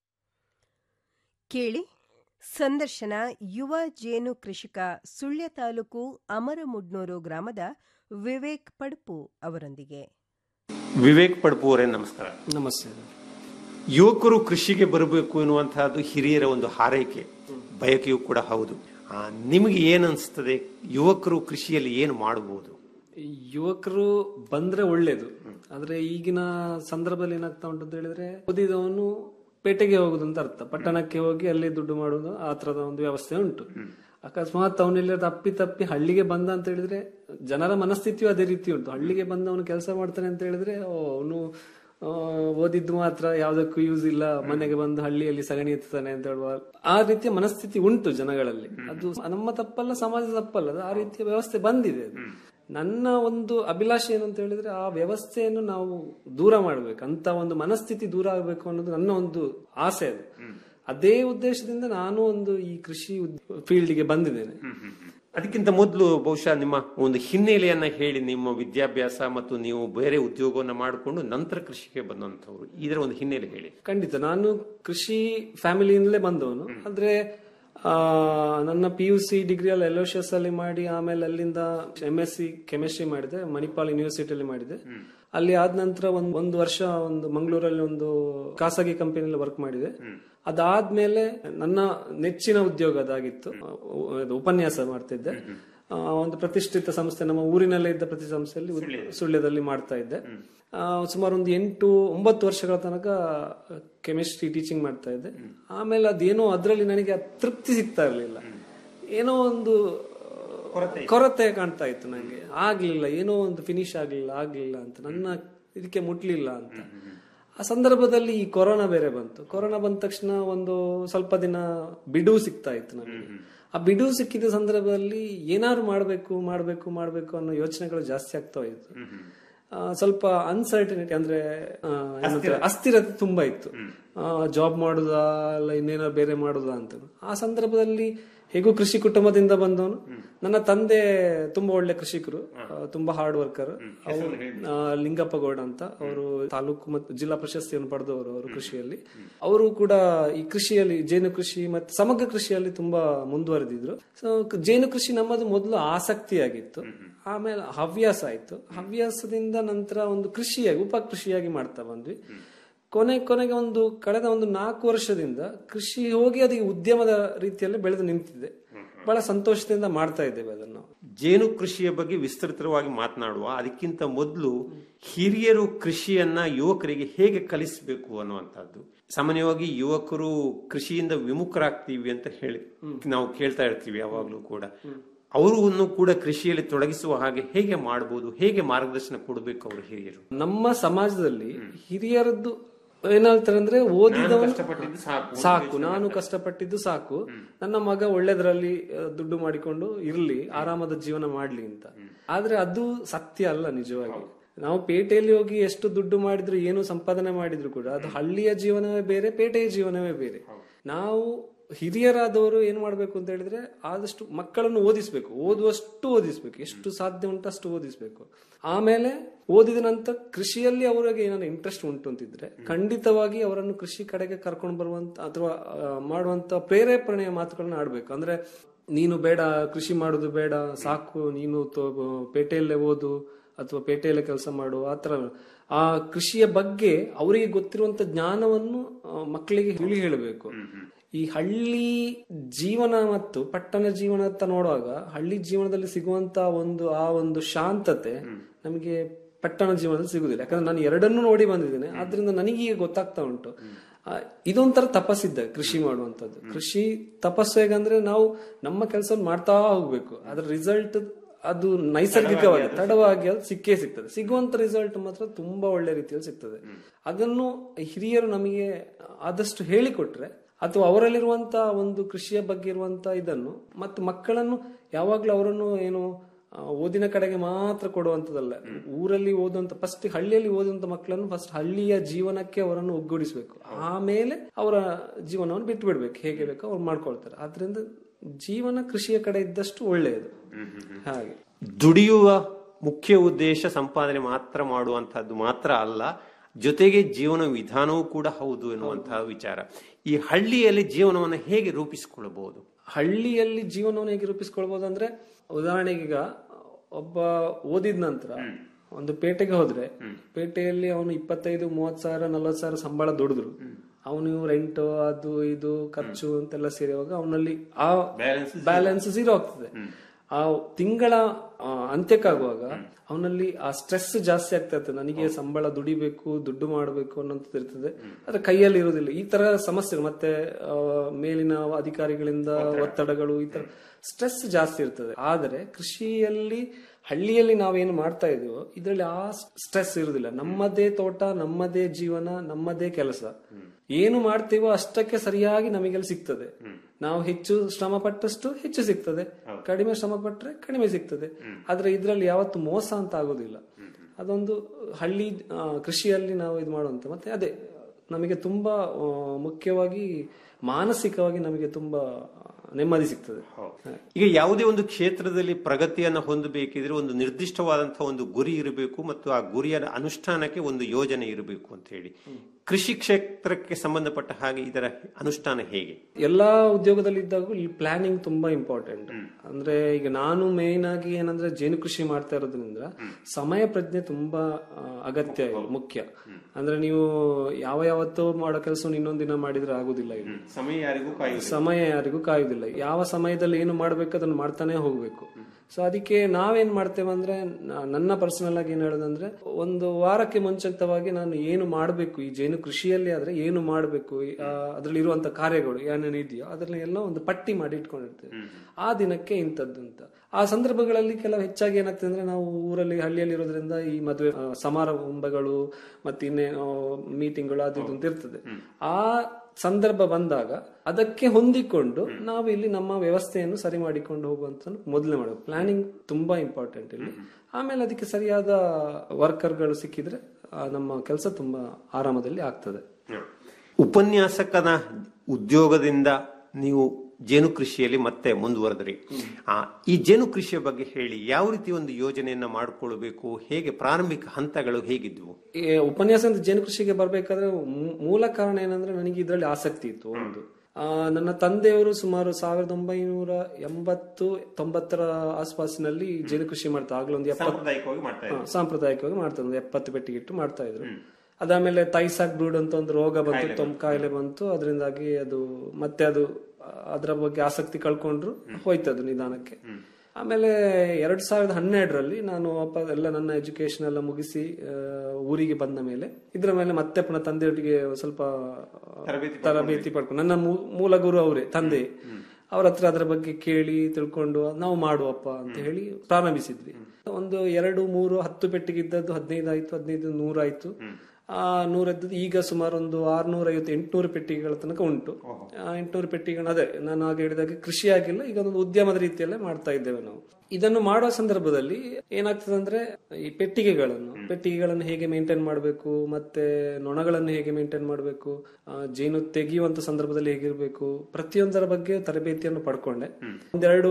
ಕೇಳಿ ಸಂದರ್ಶನ ಯುವ ಜೇನು ಕೃಷಿಕ ಸುಳ್ಯ ತಾಲೂಕು ಅಮರಮುಡ್ನೂರು ಗ್ರಾಮದ ವಿವೇಕ್ ಪಡ್ಪು ಅವರೊಂದಿಗೆ ವಿವೇಕ್ ಪಡ್ಪು ಅವರೇ ನಮಸ್ಕಾರ ನಮಸ್ತೆ ಯುವಕರು ಕೃಷಿಗೆ ಬರಬೇಕು ಎನ್ನುವಂತಹದ್ದು ಹಿರಿಯರ ಒಂದು ಹಾರೈಕೆ ಬಯಕೆಯೂ ಕೂಡ ಹೌದು ಆ, ನಿಮಗೆ ಏನು ಅನಿಸ್ತದೆ ಯುವಕರು ಕೃಷಿಯಲ್ಲಿ ಏನು ಮಾಡಬಹುದು ಯುವಕರು ಬಂದ್ರೆ ಒಳ್ಳೇದು ಆದ್ರೆ ಈಗಿನ ಸಂದರ್ಭದಲ್ಲಿ ಏನಾಗ್ತಾ ಉಂಟು ಅಂತ ಹೇಳಿದ್ರೆ ಓದಿದವನು ಪೇಟೆಗೆ ಹೋಗುದು ಅಂತ ಅರ್ಥ ಪಟ್ಟಣಕ್ಕೆ ಹೋಗಿ ಅಲ್ಲಿ ದುಡ್ಡು ಮಾಡುದು ಆ ತರದ ಒಂದು ವ್ಯವಸ್ಥೆ ಉಂಟು ಅಕಸ್ಮಾತ್ ಅವನೆಲ್ಲ ತಪ್ಪಿ ತಪ್ಪಿ ಹಳ್ಳಿಗೆ ಬಂದ ಅಂತ ಹೇಳಿದ್ರೆ ಜನರ ಮನಸ್ಥಿತಿಯು ಅದೇ ರೀತಿ ಉಂಟು ಹಳ್ಳಿಗೆ ಬಂದ ಅವನು ಕೆಲಸ ಮಾಡ್ತಾನೆ ಅಂತ ಹೇಳಿದ್ರೆ ಅವನು ಓದಿದ್ದು ಮಾತ್ರ ಯಾವ್ದಕ್ಕೂ ಯೂಸ್ ಇಲ್ಲ ಮನೆಗೆ ಬಂದು ಹಳ್ಳಿಯಲ್ಲಿ ಸಗಣಿ ಎತ್ತಾನೆ ಅಂತ ಹೇಳುವ ಆ ರೀತಿಯ ಮನಸ್ಥಿತಿ ಉಂಟು ಜನಗಳಲ್ಲಿ ಅದು ನಮ್ಮ ತಪ್ಪಲ್ಲ ಸಮಾಜದ ತಪ್ಪಲ್ಲ ಅದು ಆ ರೀತಿಯ ವ್ಯವಸ್ಥೆ ಬಂದಿದೆ ಅದು. ನನ್ನ ಒಂದು ಅಭಿಲಾಷೆ ಏನು ಅಂತ ಹೇಳಿದ್ರೆ ಆ ವ್ಯವಸ್ಥೆಯನ್ನು ನಾವು ದೂರ ಮಾಡ್ಬೇಕು ಅಂತ ಒಂದು ಮನಸ್ಥಿತಿ ದೂರ ಆಗಬೇಕು ಅನ್ನೋದು ನನ್ನ ಒಂದು ಆಸೆ ಅದು ಅದೇ ಉದ್ದೇಶದಿಂದ ನಾನು ಒಂದು ಈ ಕೃಷಿ ಫೀಲ್ಡ್ಗೆ ಬಂದಿದ್ದೇನೆ ಅದಕ್ಕಿಂತ ಮೊದಲು ಬಹುಶಃ ನಿಮ್ಮ ಒಂದು ಹಿನ್ನೆಲೆಯನ್ನ ಹೇಳಿ ನಿಮ್ಮ ವಿದ್ಯಾಭ್ಯಾಸ ಮತ್ತು ನೀವು ಬೇರೆ ಉದ್ಯೋಗವನ್ನ ಮಾಡಿಕೊಂಡು ನಂತರ ಕೃಷಿಗೆ ಬಂದಂತವ್ರು ಇದರ ಒಂದು ಹಿನ್ನೆಲೆ ಹೇಳಿ ಖಂಡಿತ ನಾನು ಕೃಷಿ ಫ್ಯಾಮಿಲಿಯಿಂದಲೇ ಬಂದವನು ಆದ್ರೆ ಆ, ನನ್ನ ಪಿ ಯು ಸಿ ಡಿಗ್ರಿಯಲ್ಲಿ ಎಲೋಶಿಯಸ್ ಅಲ್ಲಿ ಮಾಡಿ ಆಮೇಲೆ ಅಲ್ಲಿಂದ ಎಂ ಎಸ್ ಸಿ ಕೆಮಿಸ್ಟ್ರಿ ಮಾಡಿದೆ ಮಣಿಪಾಲ್ ಯೂನಿವರ್ಸಿಟಿಯಲ್ಲಿ ಮಾಡಿದೆ ಅಲ್ಲಿ ಆದ ನಂತರ ಒಂದು ಒಂದು ವರ್ಷ ಒಂದು ಮಂಗಳೂರಲ್ಲಿ ಒಂದು ಖಾಸಗಿ ಕಂಪನಿಯಲ್ಲಿ ವರ್ಕ್ ಮಾಡಿದೆ ಅದಾದ್ಮೇಲೆ ನನ್ನ ನೆಚ್ಚಿನ ಉದ್ಯೋಗ ಅದಾಗಿತ್ತು ಆ, ಇದು ಉಪನ್ಯಾಸ ಮಾಡ್ತಿದ್ದೆ ಆ, ಒಂದು ಪ್ರತಿಷ್ಠಿತ ಸಂಸ್ಥೆ ನಮ್ಮ ಊರಿನಲ್ಲೇ ಇದ್ದ ಪ್ರತಿ ಸಂಸ್ಥೆಯಲ್ಲಿ ಉದ್- ಸುಳ್ಯದಲ್ಲಿ ಮಾಡ್ತಾ ಇದ್ದೆ ಆ, ಸುಮಾರು ಒಂದು ಎಂಟು ಒಂಬತ್ತು ವರ್ಷಗಳ ತನಕ ಕೆಮಿಸ್ಟ್ರಿ ಟೀಚಿಂಗ್ ಮಾಡ್ತಾ ಇದ್ದೆ ಆಮೇಲೆ ಅದೇನೋ ಅದರಲ್ಲಿ ನನಗೆ ತೃಪ್ತಿ ಸಿಗ್ತಾ ಇರಲಿಲ್ಲ ಏನೋ ಒಂದು ಕೊರತೆ ಕಾಣ್ತಾ ಇತ್ತು ನನಗೆ ಆಗ್ಲಿಲ್ಲ ಏನೋ ಒಂದು ಫಿನಿಶ್ ಆಗ್ಲಿಲ್ಲ ಆಗ್ಲಿಲ್ಲ ಅಂತ ನನ್ನ ಇದಕ್ಕೆ ಮುಟ್ಲಿಲ್ಲ ಅಂತ ಆ ಸಂದರ್ಭದಲ್ಲಿ ಈ ಕೊರೋನಾ ಬೇರೆ ಬಂತು ಕೊರೋನಾ ಬಂದ ತಕ್ಷಣ ಒಂದು ಸ್ವಲ್ಪ ದಿನ ಬಿಡುವು ಸಿಗ್ತಾ ಇತ್ತು ನನಗೆ ಆ ಬಿಡುವು ಸಿಕ್ಕಿದ ಸಂದರ್ಭದಲ್ಲಿ ಏನಾದ್ರು ಮಾಡ್ಬೇಕು ಮಾಡ್ಬೇಕು ಮಾಡ್ಬೇಕು ಅನ್ನೋ ಯೋಚನೆಗಳು ಜಾಸ್ತಿ ಆಗ್ತಾ ಇತ್ತು ಆ, ಸ್ವಲ್ಪ ಅನ್ಸರ್ಟಿನಿಟಿ ಅಂದ್ರೆ ಆ, ಏನಂತಾರೆ, ಅಸ್ಥಿರತೆ ತುಂಬಾ ಇತ್ತು ಜಾಬ್ ಮಾಡುದಾ ಅಲ್ಲ ಇನ್ನೇನೋ ಬೇರೆ ಮಾಡುದಾ ಅಂತ ಆ ಸಂದರ್ಭದಲ್ಲಿ ಹೇಗೂ ಕೃಷಿ ಕುಟುಂಬದಿಂದ ಬಂದವನು ನನ್ನ ತಂದೆ ತುಂಬಾ ಒಳ್ಳೆ ಕೃಷಿಕರು ಆ, ತುಂಬಾ ಹಾರ್ಡ್ ವರ್ಕರ್ ಲಿಂಗಪ್ಪ ಗೌಡ ಅಂತ ಅವರು ತಾಲೂಕು ಮತ್ತು ಜಿಲ್ಲಾ ಪ್ರಶಸ್ತಿಯನ್ನು ಪಡೆದವರು ಅವರು ಕೃಷಿಯಲ್ಲಿ ಅವರು ಕೂಡ ಈ ಕೃಷಿಯಲ್ಲಿ ಜೇನು ಕೃಷಿ ಮತ್ತು ಸಮಗ್ರ ಕೃಷಿಯಲ್ಲಿ ತುಂಬಾ ಮುಂದುವರೆದಿದ್ರು ಸೊ ಜೇನು ಕೃಷಿ ನಮ್ಮದು ಮೊದಲು ಆಸಕ್ತಿಯಾಗಿತ್ತು ಆಮೇಲೆ ಹವ್ಯಾಸ ಆಯ್ತು ಹವ್ಯಾಸದಿಂದ ನಂತರ ಒಂದು ಕೃಷಿಯಾಗಿ ಉಪ ಕೃಷಿಯಾಗಿ ಮಾಡ್ತಾ ಬಂದ್ವಿ ಕೊನೆ ಕೊನೆಗೆ ಒಂದು ಕಳೆದ ಒಂದು ನಾಲ್ಕು ವರ್ಷದಿಂದ ಕೃಷಿ ಹೋಗಿ ಅದಕ್ಕೆ ಉದ್ಯಮದ ರೀತಿಯಲ್ಲಿ ಬೆಳೆದು ನಿಂತಿದೆ ಬಹಳ ಸಂತೋಷದಿಂದ ಮಾಡ್ತಾ ಇದ್ದೇವೆ ಅದನ್ನು ನಾವು. ಜೇನು ಕೃಷಿಯ ಬಗ್ಗೆ ವಿಸ್ತೃತವಾಗಿ ಮಾತನಾಡುವ ಅದಕ್ಕಿಂತ ಮೊದಲು ಹಿರಿಯರು ಕೃಷಿಯನ್ನ ಯುವಕರಿಗೆ ಹೇಗೆ ಕಲಿಸಬೇಕು ಅನ್ನುವಂಥದ್ದು ಸಾಮಾನ್ಯವಾಗಿ ಯುವಕರು ಕೃಷಿಯಿಂದ ವಿಮುಖರಾಗ್ತೀವಿ ಅಂತ ಹೇಳಿ ನಾವು ಕೇಳ್ತಾ ಇರ್ತೀವಿ ಯಾವಾಗ್ಲೂ ಕೂಡ ಅವರನ್ನು ಕೂಡ ಕೃಷಿಯಲ್ಲಿ ತೊಡಗಿಸುವ ಹಾಗೆ ಹೇಗೆ ಮಾಡಬಹುದು ಹೇಗೆ ಮಾರ್ಗದರ್ಶನ ಕೊಡಬೇಕು ಅವರು ಹಿರಿಯರು ನಮ್ಮ ಸಮಾಜದಲ್ಲಿ ಹಿರಿಯರದ್ದು ಏನಾಗ್ತಾರೆ ಅಂದ್ರೆ ಓದಿದವನು ಕಷ್ಟಪಟ್ಟಿದ್ದು ಸಾಕು. ಸಾಕು ನಾನು ಕಷ್ಟಪಟ್ಟಿದ್ದು ಸಾಕು ನನ್ನ ಮಗ ಒಳ್ಳೇದ್ರಲ್ಲಿ ಆ, ದುಡ್ಡು ಮಾಡಿಕೊಂಡು ಇರ್ಲಿ ಆರಾಮದ ಜೀವನ ಮಾಡ್ಲಿ ಅಂತ ಆದ್ರೆ ಅದು ಸತ್ಯ ಅಲ್ಲ ನಿಜವಾಗಿ ನಾವು ಪೇಟೆಯಲ್ಲಿ ಹೋಗಿ ಎಷ್ಟು ದುಡ್ಡು ಮಾಡಿದ್ರು ಏನು ಸಂಪಾದನೆ ಮಾಡಿದ್ರು ಕೂಡ ಅದು ಹಳ್ಳಿಯ ಜೀವನವೇ ಬೇರೆ ಪೇಟೆಯ ಜೀವನವೇ ಬೇರೆ ನಾವು ಹಿರಿಯರಾದವರು ಏನ್ ಮಾಡ್ಬೇಕು ಅಂತ ಹೇಳಿದ್ರೆ ಆದಷ್ಟು ಮಕ್ಕಳನ್ನು ಓದಿಸ್ಬೇಕು ಓದುವಷ್ಟು ಓದಿಸ್ಬೇಕು ಎಷ್ಟು ಸಾಧ್ಯ ಉಂಟು ಅಷ್ಟು ಓದಿಸ್ಬೇಕು ಆಮೇಲೆ ಓದಿದ ನಂತರ ಕೃಷಿಯಲ್ಲಿ ಅವರಿಗೆ ಏನಾದ್ರು ಇಂಟ್ರೆಸ್ಟ್ ಉಂಟು ಅಂತಿದ್ರೆ ಖಂಡಿತವಾಗಿ ಅವರನ್ನು ಕೃಷಿ ಕಡೆಗೆ ಕರ್ಕೊಂಡು ಬರುವಂತ ಅಥವಾ ಆ, ಮಾಡುವಂತ ಪ್ರೇರೇಪಣೆಯ ಮಾತುಗಳನ್ನ ಆಡ್ಬೇಕು ಅಂದ್ರೆ ನೀನು ಬೇಡ ಕೃಷಿ ಮಾಡುದು ಬೇಡ ಸಾಕು ನೀನು ತೊ- ಪೇಟೆಯಲ್ಲೇ ಓದು ಅಥವಾ ಪೇಟೆಯಲ್ಲೇ ಕೆಲಸ ಮಾಡು ಆ ತರ ಆ ಕೃಷಿಯ ಬಗ್ಗೆ ಅವರಿಗೆ ಗೊತ್ತಿರುವಂತ ಜ್ಞಾನವನ್ನು ಆ, ಮಕ್ಕಳಿಗೆ ಹೇಳಿ ಹೇಳಬೇಕು ಈ ಹಳ್ಳಿ ಜೀವನ ಮತ್ತು ಪಟ್ಟಣ ಜೀವನ ಅಂತ ನೋಡುವಾಗ ಹಳ್ಳಿ ಜೀವನದಲ್ಲಿ ಸಿಗುವಂತ ಒಂದು ಆ ಒಂದು ಶಾಂತತೆ ನಮಗೆ ಪಟ್ಟಣ ಜೀವನದಲ್ಲಿ ಸಿಗುದಿಲ್ಲ ಯಾಕಂದ್ರೆ ನಾನು ಎರಡನ್ನೂ ನೋಡಿ ಬಂದಿದ್ದೇನೆ ಆದ್ರಿಂದ ನನಗೆ ಈಗ ಗೊತ್ತಾಗ್ತಾ ಉಂಟು ಆ, ಇದೊಂಥರ ತಪಸ್ಸಿದ್ದ ಕೃಷಿ ಮಾಡುವಂತದ್ದು ಕೃಷಿ ತಪಸ್ಸು ಹೇಗಂದ್ರೆ ನಾವು ನಮ್ಮ ಕೆಲಸವನ್ನು ಮಾಡ್ತಾ ಹೋಗ್ಬೇಕು ಅದ್ರ ರಿಸಲ್ಟ್ ಅದು ನೈಸರ್ಗಿಕವಾಗಿ ತಡವಾಗಿ ಅದು ಸಿಕ್ಕೇ ಸಿಗ್ತದೆ ಸಿಗುವಂತ ರಿಸಲ್ಟ್ ಮಾತ್ರ ತುಂಬಾ ಒಳ್ಳೆ ರೀತಿಯಲ್ಲಿ ಸಿಗ್ತದೆ ಅದನ್ನು ಹಿರಿಯರು ನಮಗೆ ಆದಷ್ಟು ಹೇಳಿಕೊಟ್ರೆ ಅಥವಾ ಅವರಲ್ಲಿರುವಂತ ಒಂದು ಕೃಷಿಯ ಬಗ್ಗೆ ಇರುವಂತ ಇದನ್ನು ಮತ್ತು ಮಕ್ಕಳನ್ನು ಯಾವಾಗ್ಲೂ ಅವರನ್ನು ಏನು ಆ, ಓದಿನ ಕಡೆಗೆ ಮಾತ್ರ ಕೊಡುವಂತದಲ್ಲ ಊರಲ್ಲಿ ಓದುವಂತ ಫಸ್ಟ್ ಹಳ್ಳಿಯಲ್ಲಿ ಓದುವಂತ ಮಕ್ಕಳನ್ನು ಫಸ್ಟ್ ಹಳ್ಳಿಯ ಜೀವನಕ್ಕೆ ಅವರನ್ನು ಒಗ್ಗೂಡಿಸಬೇಕು ಆಮೇಲೆ ಅವರ ಜೀವನವನ್ನು ಬಿಟ್ಟು ಬಿಡ್ಬೇಕು ಹೇಗೆ ಬೇಕೋ ಅವ್ರು ಮಾಡ್ಕೊಳ್ತಾರೆ ಆದ್ರಿಂದ ಜೀವನ ಕೃಷಿಯ ಕಡೆ ಇದ್ದಷ್ಟು ಒಳ್ಳೆಯದು ಹಾಗೆ ದುಡಿಯುವ ಮುಖ್ಯ ಉದ್ದೇಶ ಸಂಪಾದನೆ ಮಾತ್ರ ಮಾಡುವಂತಹದ್ದು ಮಾತ್ರ ಅಲ್ಲ ಜೊತೆಗೆ ಜೀವನ ವಿಧಾನವೂ ಕೂಡ ಹೌದು ಎನ್ನುವಂತಹ ವಿಚಾರ ಈ ಹಳ್ಳಿಯಲ್ಲಿ ಜೀವನವನ್ನು ಹೇಗೆ ರೂಪಿಸಿಕೊಳ್ಳಬಹುದು ಹಳ್ಳಿಯಲ್ಲಿ ಜೀವನವನ್ನು ಹೇಗೆ ರೂಪಿಸ್ಕೊಳ್ಬಹುದು ಅಂದ್ರೆ ಉದಾಹರಣೆಗೆ ಈಗ ಒಬ್ಬ ಓದಿದ ನಂತರ ಒಂದು ಪೇಟೆಗೆ ಹೋದ್ರೆ ಪೇಟೆಯಲ್ಲಿ ಅವನು ಇಪ್ಪತ್ತೈದು ಮೂವತ್ ಸಾವಿರ ನಲ್ವತ್ ಸಾವಿರ ಸಂಬಳ ದುಡಿದ್ರು ಅವನು ರೆಂಟ್ ಅದು ಇದು ಖರ್ಚು ಅಂತೆಲ್ಲ ಸೇರಿವಾಗ ಅವನಲ್ಲಿ ಆ ಬ್ಯಾಲೆನ್ಸ್ ಝೀರೋ ಆಗ್ತದೆ ಆ ತಿಂಗಳ ಆ, ಅಂತ್ಯಕ್ಕಾಗುವಾಗ ಅವನಲ್ಲಿ ಆ ಸ್ಟ್ರೆಸ್ ಜಾಸ್ತಿ ಆಗ್ತಾ ಇರ್ತದೆ ನನಗೆ ಸಂಬಳ ದುಡಿಬೇಕು ದುಡ್ಡು ಮಾಡಬೇಕು ಅನ್ನೋಂಥದ್ದು ಇರ್ತದೆ ಅದ್ರ ಕೈಯಲ್ಲಿ ಇರುವುದಿಲ್ಲ ಈ ತರ ಸಮಸ್ಯೆ ಮತ್ತೆ ಆ, ಮೇಲಿನ ಅಧಿಕಾರಿಗಳಿಂದ ಒತ್ತಡಗಳು ಈ ತರ ಸ್ಟ್ರೆಸ್ ಜಾಸ್ತಿ ಇರ್ತದೆ ಆದರೆ ಕೃಷಿಯಲ್ಲಿ ಹಳ್ಳಿಯಲ್ಲಿ ನಾವೇನು ಮಾಡ್ತಾ ಇದೀವೋ ಇದರಲ್ಲಿ ಆ ಸ್ಟ್ರೆಸ್ ಇರುವುದಿಲ್ಲ ನಮ್ಮದೇ ತೋಟ ನಮ್ಮದೇ ಜೀವನ ನಮ್ಮದೇ ಕೆಲಸ ಏನು ಮಾಡ್ತೀವೋ ಅಷ್ಟಕ್ಕೆ ಸರಿಯಾಗಿ ನಮಗೆಲ್ಲ ಸಿಗ್ತದೆ ನಾವು ಹೆಚ್ಚು ಶ್ರಮ ಪಟ್ಟಷ್ಟು ಹೆಚ್ಚು ಸಿಗ್ತದೆ ಕಡಿಮೆ ಶ್ರಮ ಪಟ್ರೆ ಕಡಿಮೆ ಸಿಗ್ತದೆ ಆದ್ರೆ ಇದ್ರಲ್ಲಿ ಯಾವತ್ತು ಮೋಸ ಅಂತ ಆಗೋದಿಲ್ಲ ಅದೊಂದು ಹಳ್ಳಿ ಆ, ಕೃಷಿಯಲ್ಲಿ ನಾವು ಇದು ಮಾಡುವಂತ ಮತ್ತೆ ಅದೇ ನಮಗೆ ತುಂಬಾ ಆ, ಮುಖ್ಯವಾಗಿ ಮಾನಸಿಕವಾಗಿ ನಮಗೆ ತುಂಬಾ ನೆಮ್ಮದಿ ಸಿಗ್ತದೆ ಈಗ ಯಾವುದೇ ಒಂದು ಕ್ಷೇತ್ರದಲ್ಲಿ ಪ್ರಗತಿಯನ್ನು ಹೊಂದಬೇಕಿದ್ರೆ ಒಂದು ನಿರ್ದಿಷ್ಟವಾದಂತಹ ಒಂದು ಗುರಿ ಇರಬೇಕು ಮತ್ತು ಆ ಗುರಿಯ ಅನುಷ್ಠಾನಕ್ಕೆ ಒಂದು ಯೋಜನೆ ಇರಬೇಕು ಅಂತ ಹೇಳಿ ಕೃಷಿ ಕ್ಷೇತ್ರಕ್ಕೆ ಸಂಬಂಧಪಟ್ಟ ಹಾಗೆ ಇದರ ಅನುಷ್ಠಾನ ಹೇಗೆ ಎಲ್ಲಾ ಉದ್ಯೋಗದಲ್ಲಿ ಇದ್ದಾಗ ಇಲ್ಲಿ ಪ್ಲಾನಿಂಗ್ ತುಂಬಾ ಇಂಪಾರ್ಟೆಂಟ್ ಅಂದ್ರೆ ಈಗ ನಾನು ಮೇನ್ ಆಗಿ ಏನಂದ್ರೆ ಜೇನು ಕೃಷಿ ಮಾಡ್ತಾ ಇರೋದ್ರಿಂದ ಸಮಯ ಪ್ರಜ್ಞೆ ತುಂಬಾ ಆ, ಅಗತ್ಯ ಇದೆ, ಮುಖ್ಯ ಅಂದ್ರೆ ನೀವು ಯಾವ ಯಾವತ್ತೋ ಮಾಡೋ ಕೆಲಸ ಇನ್ನೊಂದ್ ದಿನ ಮಾಡಿದ್ರೆ ಆಗುದಿಲ್ಲ ಇಲ್ಲಿ ಸಮಯ ಯಾರಿಗೂ ಸಮಯ ಯಾರಿಗೂ ಕಾಯುವುದಿಲ್ಲ ಯಾವ ಸಮಯದಲ್ಲಿ ಏನು ಮಾಡ್ಬೇಕು ಅದನ್ನ ಮಾಡ್ತಾನೆ ಹೋಗ್ಬೇಕು ಸೊ ಅದಕ್ಕೆ ನಾವೇನ್ ಮಾಡ್ತೇವೆ ಅಂದ್ರೆ ನ- ನನ್ನ ಪರ್ಸನಲ್ ಆಗಿ ಏನ್ ಹೇಳೋದಂದ್ರೆ ಒಂದು ವಾರಕ್ಕೆ ಮುಂಚಿತವಾಗಿ ನಾನು ಏನು ಮಾಡಬೇಕು ಈ ಜೇನು ಕೃಷಿಯಲ್ಲಿ ಆದ್ರೆ ಏನು ಮಾಡಬೇಕು ಅದ್ರಲ್ಲಿ ಇರುವಂತ ಕಾರ್ಯಗಳು ಏನೇನು ಇದೆಯೋ ಅದ್ರಲ್ಲಿ ಎಲ್ಲ ಒಂದು ಪಟ್ಟಿ ಮಾಡಿ ಇಟ್ಕೊಂಡಿರ್ತೇವೆ ಆ ದಿನಕ್ಕೆ ಇಂಥದ್ದು ಅಂತ ಆ ಸಂದರ್ಭಗಳಲ್ಲಿ ಕೆಲವು ಹೆಚ್ಚಾಗಿ ಏನಾಗ್ತದೆ ಅಂದ್ರೆ ನಾವು ಊರಲ್ಲಿ ಹಳ್ಳಿಯಲ್ಲಿ ಇರೋದ್ರಿಂದ ಈ ಮದುವೆ ಆ, ಸಮಾರಂಭಗಳು ಮತ್ತೆ ಇನ್ನೇ ಮೀಟಿಂಗ್ಗಳು ಅದು ಇದು ಅಂತ ಇರ್ತದೆ ಆ ಸಂದರ್ಭ ಬಂದಾಗ ಅದಕ್ಕೆ ಹೊಂದಿಕೊಂಡು ನಾವು ಇಲ್ಲಿ ನಮ್ಮ ವ್ಯವಸ್ಥೆಯನ್ನು ಸರಿ ಮಾಡಿಕೊಂಡು ಹೋಗುವಂತ ಮೊದಲನೇ ಮಾಡಬೇಕು ಪ್ಲಾನಿಂಗ್ ತುಂಬಾ ಇಂಪಾರ್ಟೆಂಟ್ ಇಲ್ಲಿ ಆಮೇಲೆ ಅದಕ್ಕೆ ಸರಿಯಾದ ವರ್ಕರ್ಗಳು ಸಿಕ್ಕಿದ್ರೆ ಆ, ನಮ್ಮ ಕೆಲಸ ತುಂಬಾ ಆರಾಮದಲ್ಲಿ ಆಗ್ತದೆ ಉಪನ್ಯಾಸಕನ ಉದ್ಯೋಗದಿಂದ ನೀವು ಜೇನು ಕೃಷಿಯಲ್ಲಿ ಮತ್ತೆ ಮುಂದುವರೆದ್ರಿ ಆ, ಈ ಜೇನು ಕೃಷಿಯ ಬಗ್ಗೆ ಹೇಳಿ ಯಾವ ರೀತಿ ಒಂದು ಯೋಜನೆಯನ್ನ ಮಾಡಿಕೊಳ್ಬೇಕು ಹೇಗೆ ಪ್ರಾರಂಭಿಕ ಹಂತಗಳು ಹೇಗಿದ್ವು ಈ ಉಪನ್ಯಾಸ ಅಂತ ಜೇನು ಕೃಷಿಗೆ ಬರ್ಬೇಕಾದ್ರೆ ಮೂ- ಮೂಲ ಕಾರಣ ಏನಂದ್ರೆ ನನಗೆ ಇದರಲ್ಲಿ ಆಸಕ್ತಿ ಇತ್ತು ಒಂದು ಆ, ನನ್ನ ತಂದೆಯವರು ಸುಮಾರು ಸಾವಿರದ ಒಂಬೈನೂರ ಎಂಬತ್ತು ತೊಂಬತ್ತರ ಆಸ್ಪಾಸಿನಲ್ಲಿ ಜೇನು ಕೃಷಿ ಮಾಡ್ತಾ ಆಗ್ಲೂ ಒಂದು ಎಪ್ಪತ್ತು ಸಾಂಪ್ರದಾಯಿಕವಾಗಿ ಮಾಡ್ತಾ ಇದ್ರು. ಹಾ, ಸಾಂಪ್ರದಾಯಿಕವಾಗಿ ಮಾಡ್ತಾ ಒಂದು ಎಪ್ಪತ್ತು ಪೆಟ್ಟಿಗೆ ಇಟ್ಟು ಮಾಡ್ತಾ ಇದ್ರು ಅದಾದ್ಮೇಲೆ ತೈಸಾಕ್ ಬ್ರೂಡ್ ಅಂತ ಒಂದು ರೋಗ ಬಂತು ತೊಂಬ ಕಾಯಿಲೆ ಬಂತು ಅದರಿಂದಾಗಿ ಅದು ಮತ್ತೆ ಅದು ಆ, ಅದರ ಬಗ್ಗೆ ಆಸಕ್ತಿ ಕಳ್ಕೊಂಡ್ರು ಹೋಯ್ತದು ನಿಧಾನಕ್ಕೆ ಆಮೇಲೆ ಎರಡ್ ಸಾವಿರದ ಹನ್ನೆರಡರಲ್ಲಿ ನಾನು ವಾಪಸ್ ಎಲ್ಲ ನನ್ನ ಎಜುಕೇಶನ್ ಎಲ್ಲ ಮುಗಿಸಿ ಆ, ಊರಿಗೆ ಬಂದ ಮೇಲೆ ಇದ್ರ ಮೇಲೆ ಮತ್ತೆ ಪುನಃ ತಂದೆಯೊಟ್ಟಿಗೆ ಸ್ವಲ್ಪ ಆ, ತರಬೇತಿ ಪಡ್ಕೊಂಡು ನನ್ನ ಮೂ- ಮೂಲ ಗುರು ಅವರೇ ತಂದೆ ಅವ್ರ ಹತ್ರ ಅದರ ಬಗ್ಗೆ ಕೇಳಿ ತಿಳ್ಕೊಂಡು ನಾವು ಮಾಡುವಪ್ಪ ಅಂತ ಹೇಳಿ ಪ್ರಾರಂಭಿಸಿದ್ವಿ ಒಂದು ಎರಡು ಮೂರು ಹತ್ತು ಪೆಟ್ಟಿಗೆ ಇದ್ದದ್ದು ಹದಿನೈದು ಆಯ್ತು ಹದಿನೈದು ನೂರಾಯ್ತು ಆ ನೂರದ್ದು ಈಗ ಸುಮಾರು ಒಂದು ಆರ್ನೂರ ಐವತ್ತು ಎಂಟ್ನೂರು ಪೆಟ್ಟಿಗೆಗಳ ತನಕ ಉಂಟು ಆ ಎಂಟ್ನೂರು ಪೆಟ್ಟಿಗೆಗಳು ಅದೇ ನಾನು ಆಗ ಹೇಳಿದಾಗೆ ಕೃಷಿ ಆಗಿಲ್ಲ ಈಗ ಒಂದು ಉದ್ಯಮದ ರೀತಿಯಲ್ಲೇ ಮಾಡ್ತಾ ಇದ್ದೇವೆ ನಾವು ಇದನ್ನು ಮಾಡುವ ಸಂದರ್ಭದಲ್ಲಿ ಏನಾಗ್ತದೆ ಅಂದ್ರೆ ಈ ಪೆಟ್ಟಿಗೆಗಳನ್ನು ಪೆಟ್ಟಿಗೆಗಳನ್ನು ಹೇಗೆ ಮೇಂಟೈನ್ ಮಾಡಬೇಕು ಮತ್ತೆ ನೊಣಗಳನ್ನು ಹೇಗೆ ಮೇಂಟೈನ್ ಮಾಡಬೇಕು ಜೇನು ತೆಗೆಯುವಂತ ಸಂದರ್ಭದಲ್ಲಿ ಹೇಗಿರ್ಬೇಕು ಪ್ರತಿಯೊಂದರ ಬಗ್ಗೆ ತರಬೇತಿಯನ್ನು ಪಡ್ಕೊಂಡೆ ಒಂದೆರಡು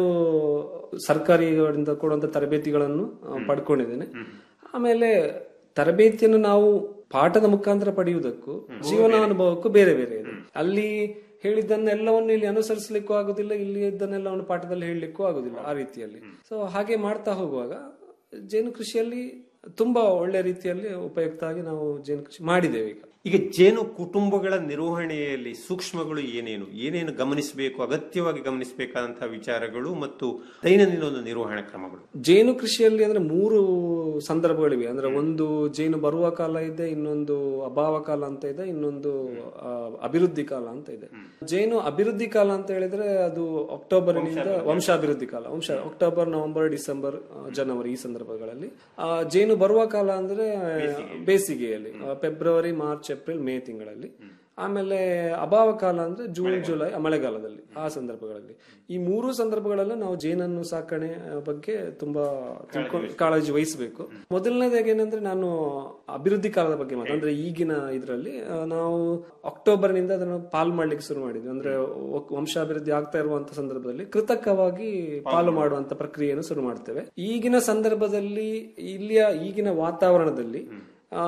ಸರ್ಕಾರಿಗಳಿಂದ ಕೊಡುವಂತ ತರಬೇತಿಗಳನ್ನು ಆ, ಪಡ್ಕೊಂಡಿದ್ದೇನೆ ಆಮೇಲೆ ತರಬೇತಿಯನ್ನು ನಾವು ಪಾಠದ ಮುಖಾಂತರ ಪಡೆಯುವುದಕ್ಕೂ ಜೀವನಾನುಭವಕ್ಕೂ ಬೇರೆ ಬೇರೆ ಇದೆ ಅಲ್ಲಿ ಹೇಳಿದ್ದನ್ನೆಲ್ಲವನ್ನು ಇಲ್ಲಿ ಅನುಸರಿಸಲಿಕ್ಕೂ ಆಗುದಿಲ್ಲ ಇಲ್ಲಿ ಇದ್ದನ್ನೆಲ್ಲವನ್ನು ಪಾಠದಲ್ಲಿ ಹೇಳಲಿಕ್ಕೂ ಆಗುದಿಲ್ಲ ಆ ರೀತಿಯಲ್ಲಿ ಸೊ ಹಾಗೆ ಮಾಡ್ತಾ ಹೋಗುವಾಗ ಜೇನು ಕೃಷಿಯಲ್ಲಿ ತುಂಬಾ ಒಳ್ಳೆ ರೀತಿಯಲ್ಲಿ ಉಪಯುಕ್ತ ಆಗಿ ನಾವು ಜೇನು ಕೃಷಿ ಮಾಡಿದ್ದೇವೆ ಈಗ ಈಗ ಜೇನು ಕುಟುಂಬಗಳ ನಿರ್ವಹಣೆಯಲ್ಲಿ ಸೂಕ್ಷ್ಮಗಳು ಏನೇನು ಏನೇನು ಗಮನಿಸಬೇಕು ಅಗತ್ಯವಾಗಿ ಗಮನಿಸಬೇಕಾದಂತಹ ವಿಚಾರಗಳು ಮತ್ತು ದೈನಂದಿನ ಒಂದು ನಿರ್ವಹಣಾ ಕ್ರಮಗಳು ಜೇನು ಕೃಷಿಯಲ್ಲಿ ಅಂದ್ರೆ ಮೂರು ಸಂದರ್ಭಗಳಿವೆ ಅಂದ್ರೆ ಒಂದು ಜೇನು ಬರುವ ಕಾಲ ಇದೆ ಇನ್ನೊಂದು ಅಭಾವ ಕಾಲ ಅಂತ ಇದೆ ಇನ್ನೊಂದು ಆ, ಅಭಿವೃದ್ಧಿ ಕಾಲ ಅಂತ ಇದೆ ಜೇನು ಅಭಿವೃದ್ಧಿ ಕಾಲ ಅಂತ ಹೇಳಿದ್ರೆ ಅದು ಅಕ್ಟೋಬರ್ನಿಂದ ವಂಶಾಭಿವೃದ್ಧಿ ಕಾಲ ವಂಶ ಅಕ್ಟೋಬರ್ ನವೆಂಬರ್ ಡಿಸೆಂಬರ್ ಆ, ಜನವರಿ ಈ ಸಂದರ್ಭಗಳಲ್ಲಿ ಆ, ಜೇನು ಬರುವ ಕಾಲ ಅಂದ್ರೆ ಬೇಸಿಗೆಯಲ್ಲಿ ಆ, ಫೆಬ್ರವರಿ ಮಾರ್ಚ್ ಏಪ್ರಿಲ್ ಮೇ ತಿಂಗಳಲ್ಲಿ ಆಮೇಲೆ ಅಭಾವ ಕಾಲ ಅಂದ್ರೆ ಜೂನ್ ಜುಲೈ ಆ, ಮಳೆಗಾಲದಲ್ಲಿ ಆ ಸಂದರ್ಭಗಳಲ್ಲಿ ಈ ಮೂರು ಸಂದರ್ಭಗಳಲ್ಲೂ ನಾವು ಜೇನನ್ನು ಸಾಕಣೆ ಆ, ಬಗ್ಗೆ ತುಂಬಾ ತಿಳ್ಕೊಂಡು ಕಾಳಜಿ ವಹಿಸಬೇಕು ಮೊದಲನೇದಾಗಿ ಏನಂದ್ರೆ ನಾನು ಅಭಿವೃದ್ಧಿ ಕಾಲದ ಬಗ್ಗೆ ಮಾತ್ರ ಅಂದ್ರೆ ಈಗಿನ ಇದರಲ್ಲಿ ನಾವು ಅಕ್ಟೋಬರ್ ನಿಂದ ಅದನ್ನು ಪಾಲು ಮಾಡ್ಲಿಕ್ಕೆ ಶುರು ಮಾಡಿದ್ವಿ ಅಂದ್ರೆ ವ- ವಂಶಾಭಿವೃದ್ಧಿ ಆಗ್ತಾ ಇರುವಂತ ಸಂದರ್ಭದಲ್ಲಿ ಕೃತಕವಾಗಿ ಪಾಲು ಮಾಡುವಂತ ಪ್ರಕ್ರಿಯೆಯನ್ನು ಶುರು ಮಾಡ್ತೇವೆ ಈಗಿನ ಸಂದರ್ಭದಲ್ಲಿ ಇಲ್ಲಿಯ ಈಗಿನ ವಾತಾವರಣದಲ್ಲಿ ಆ,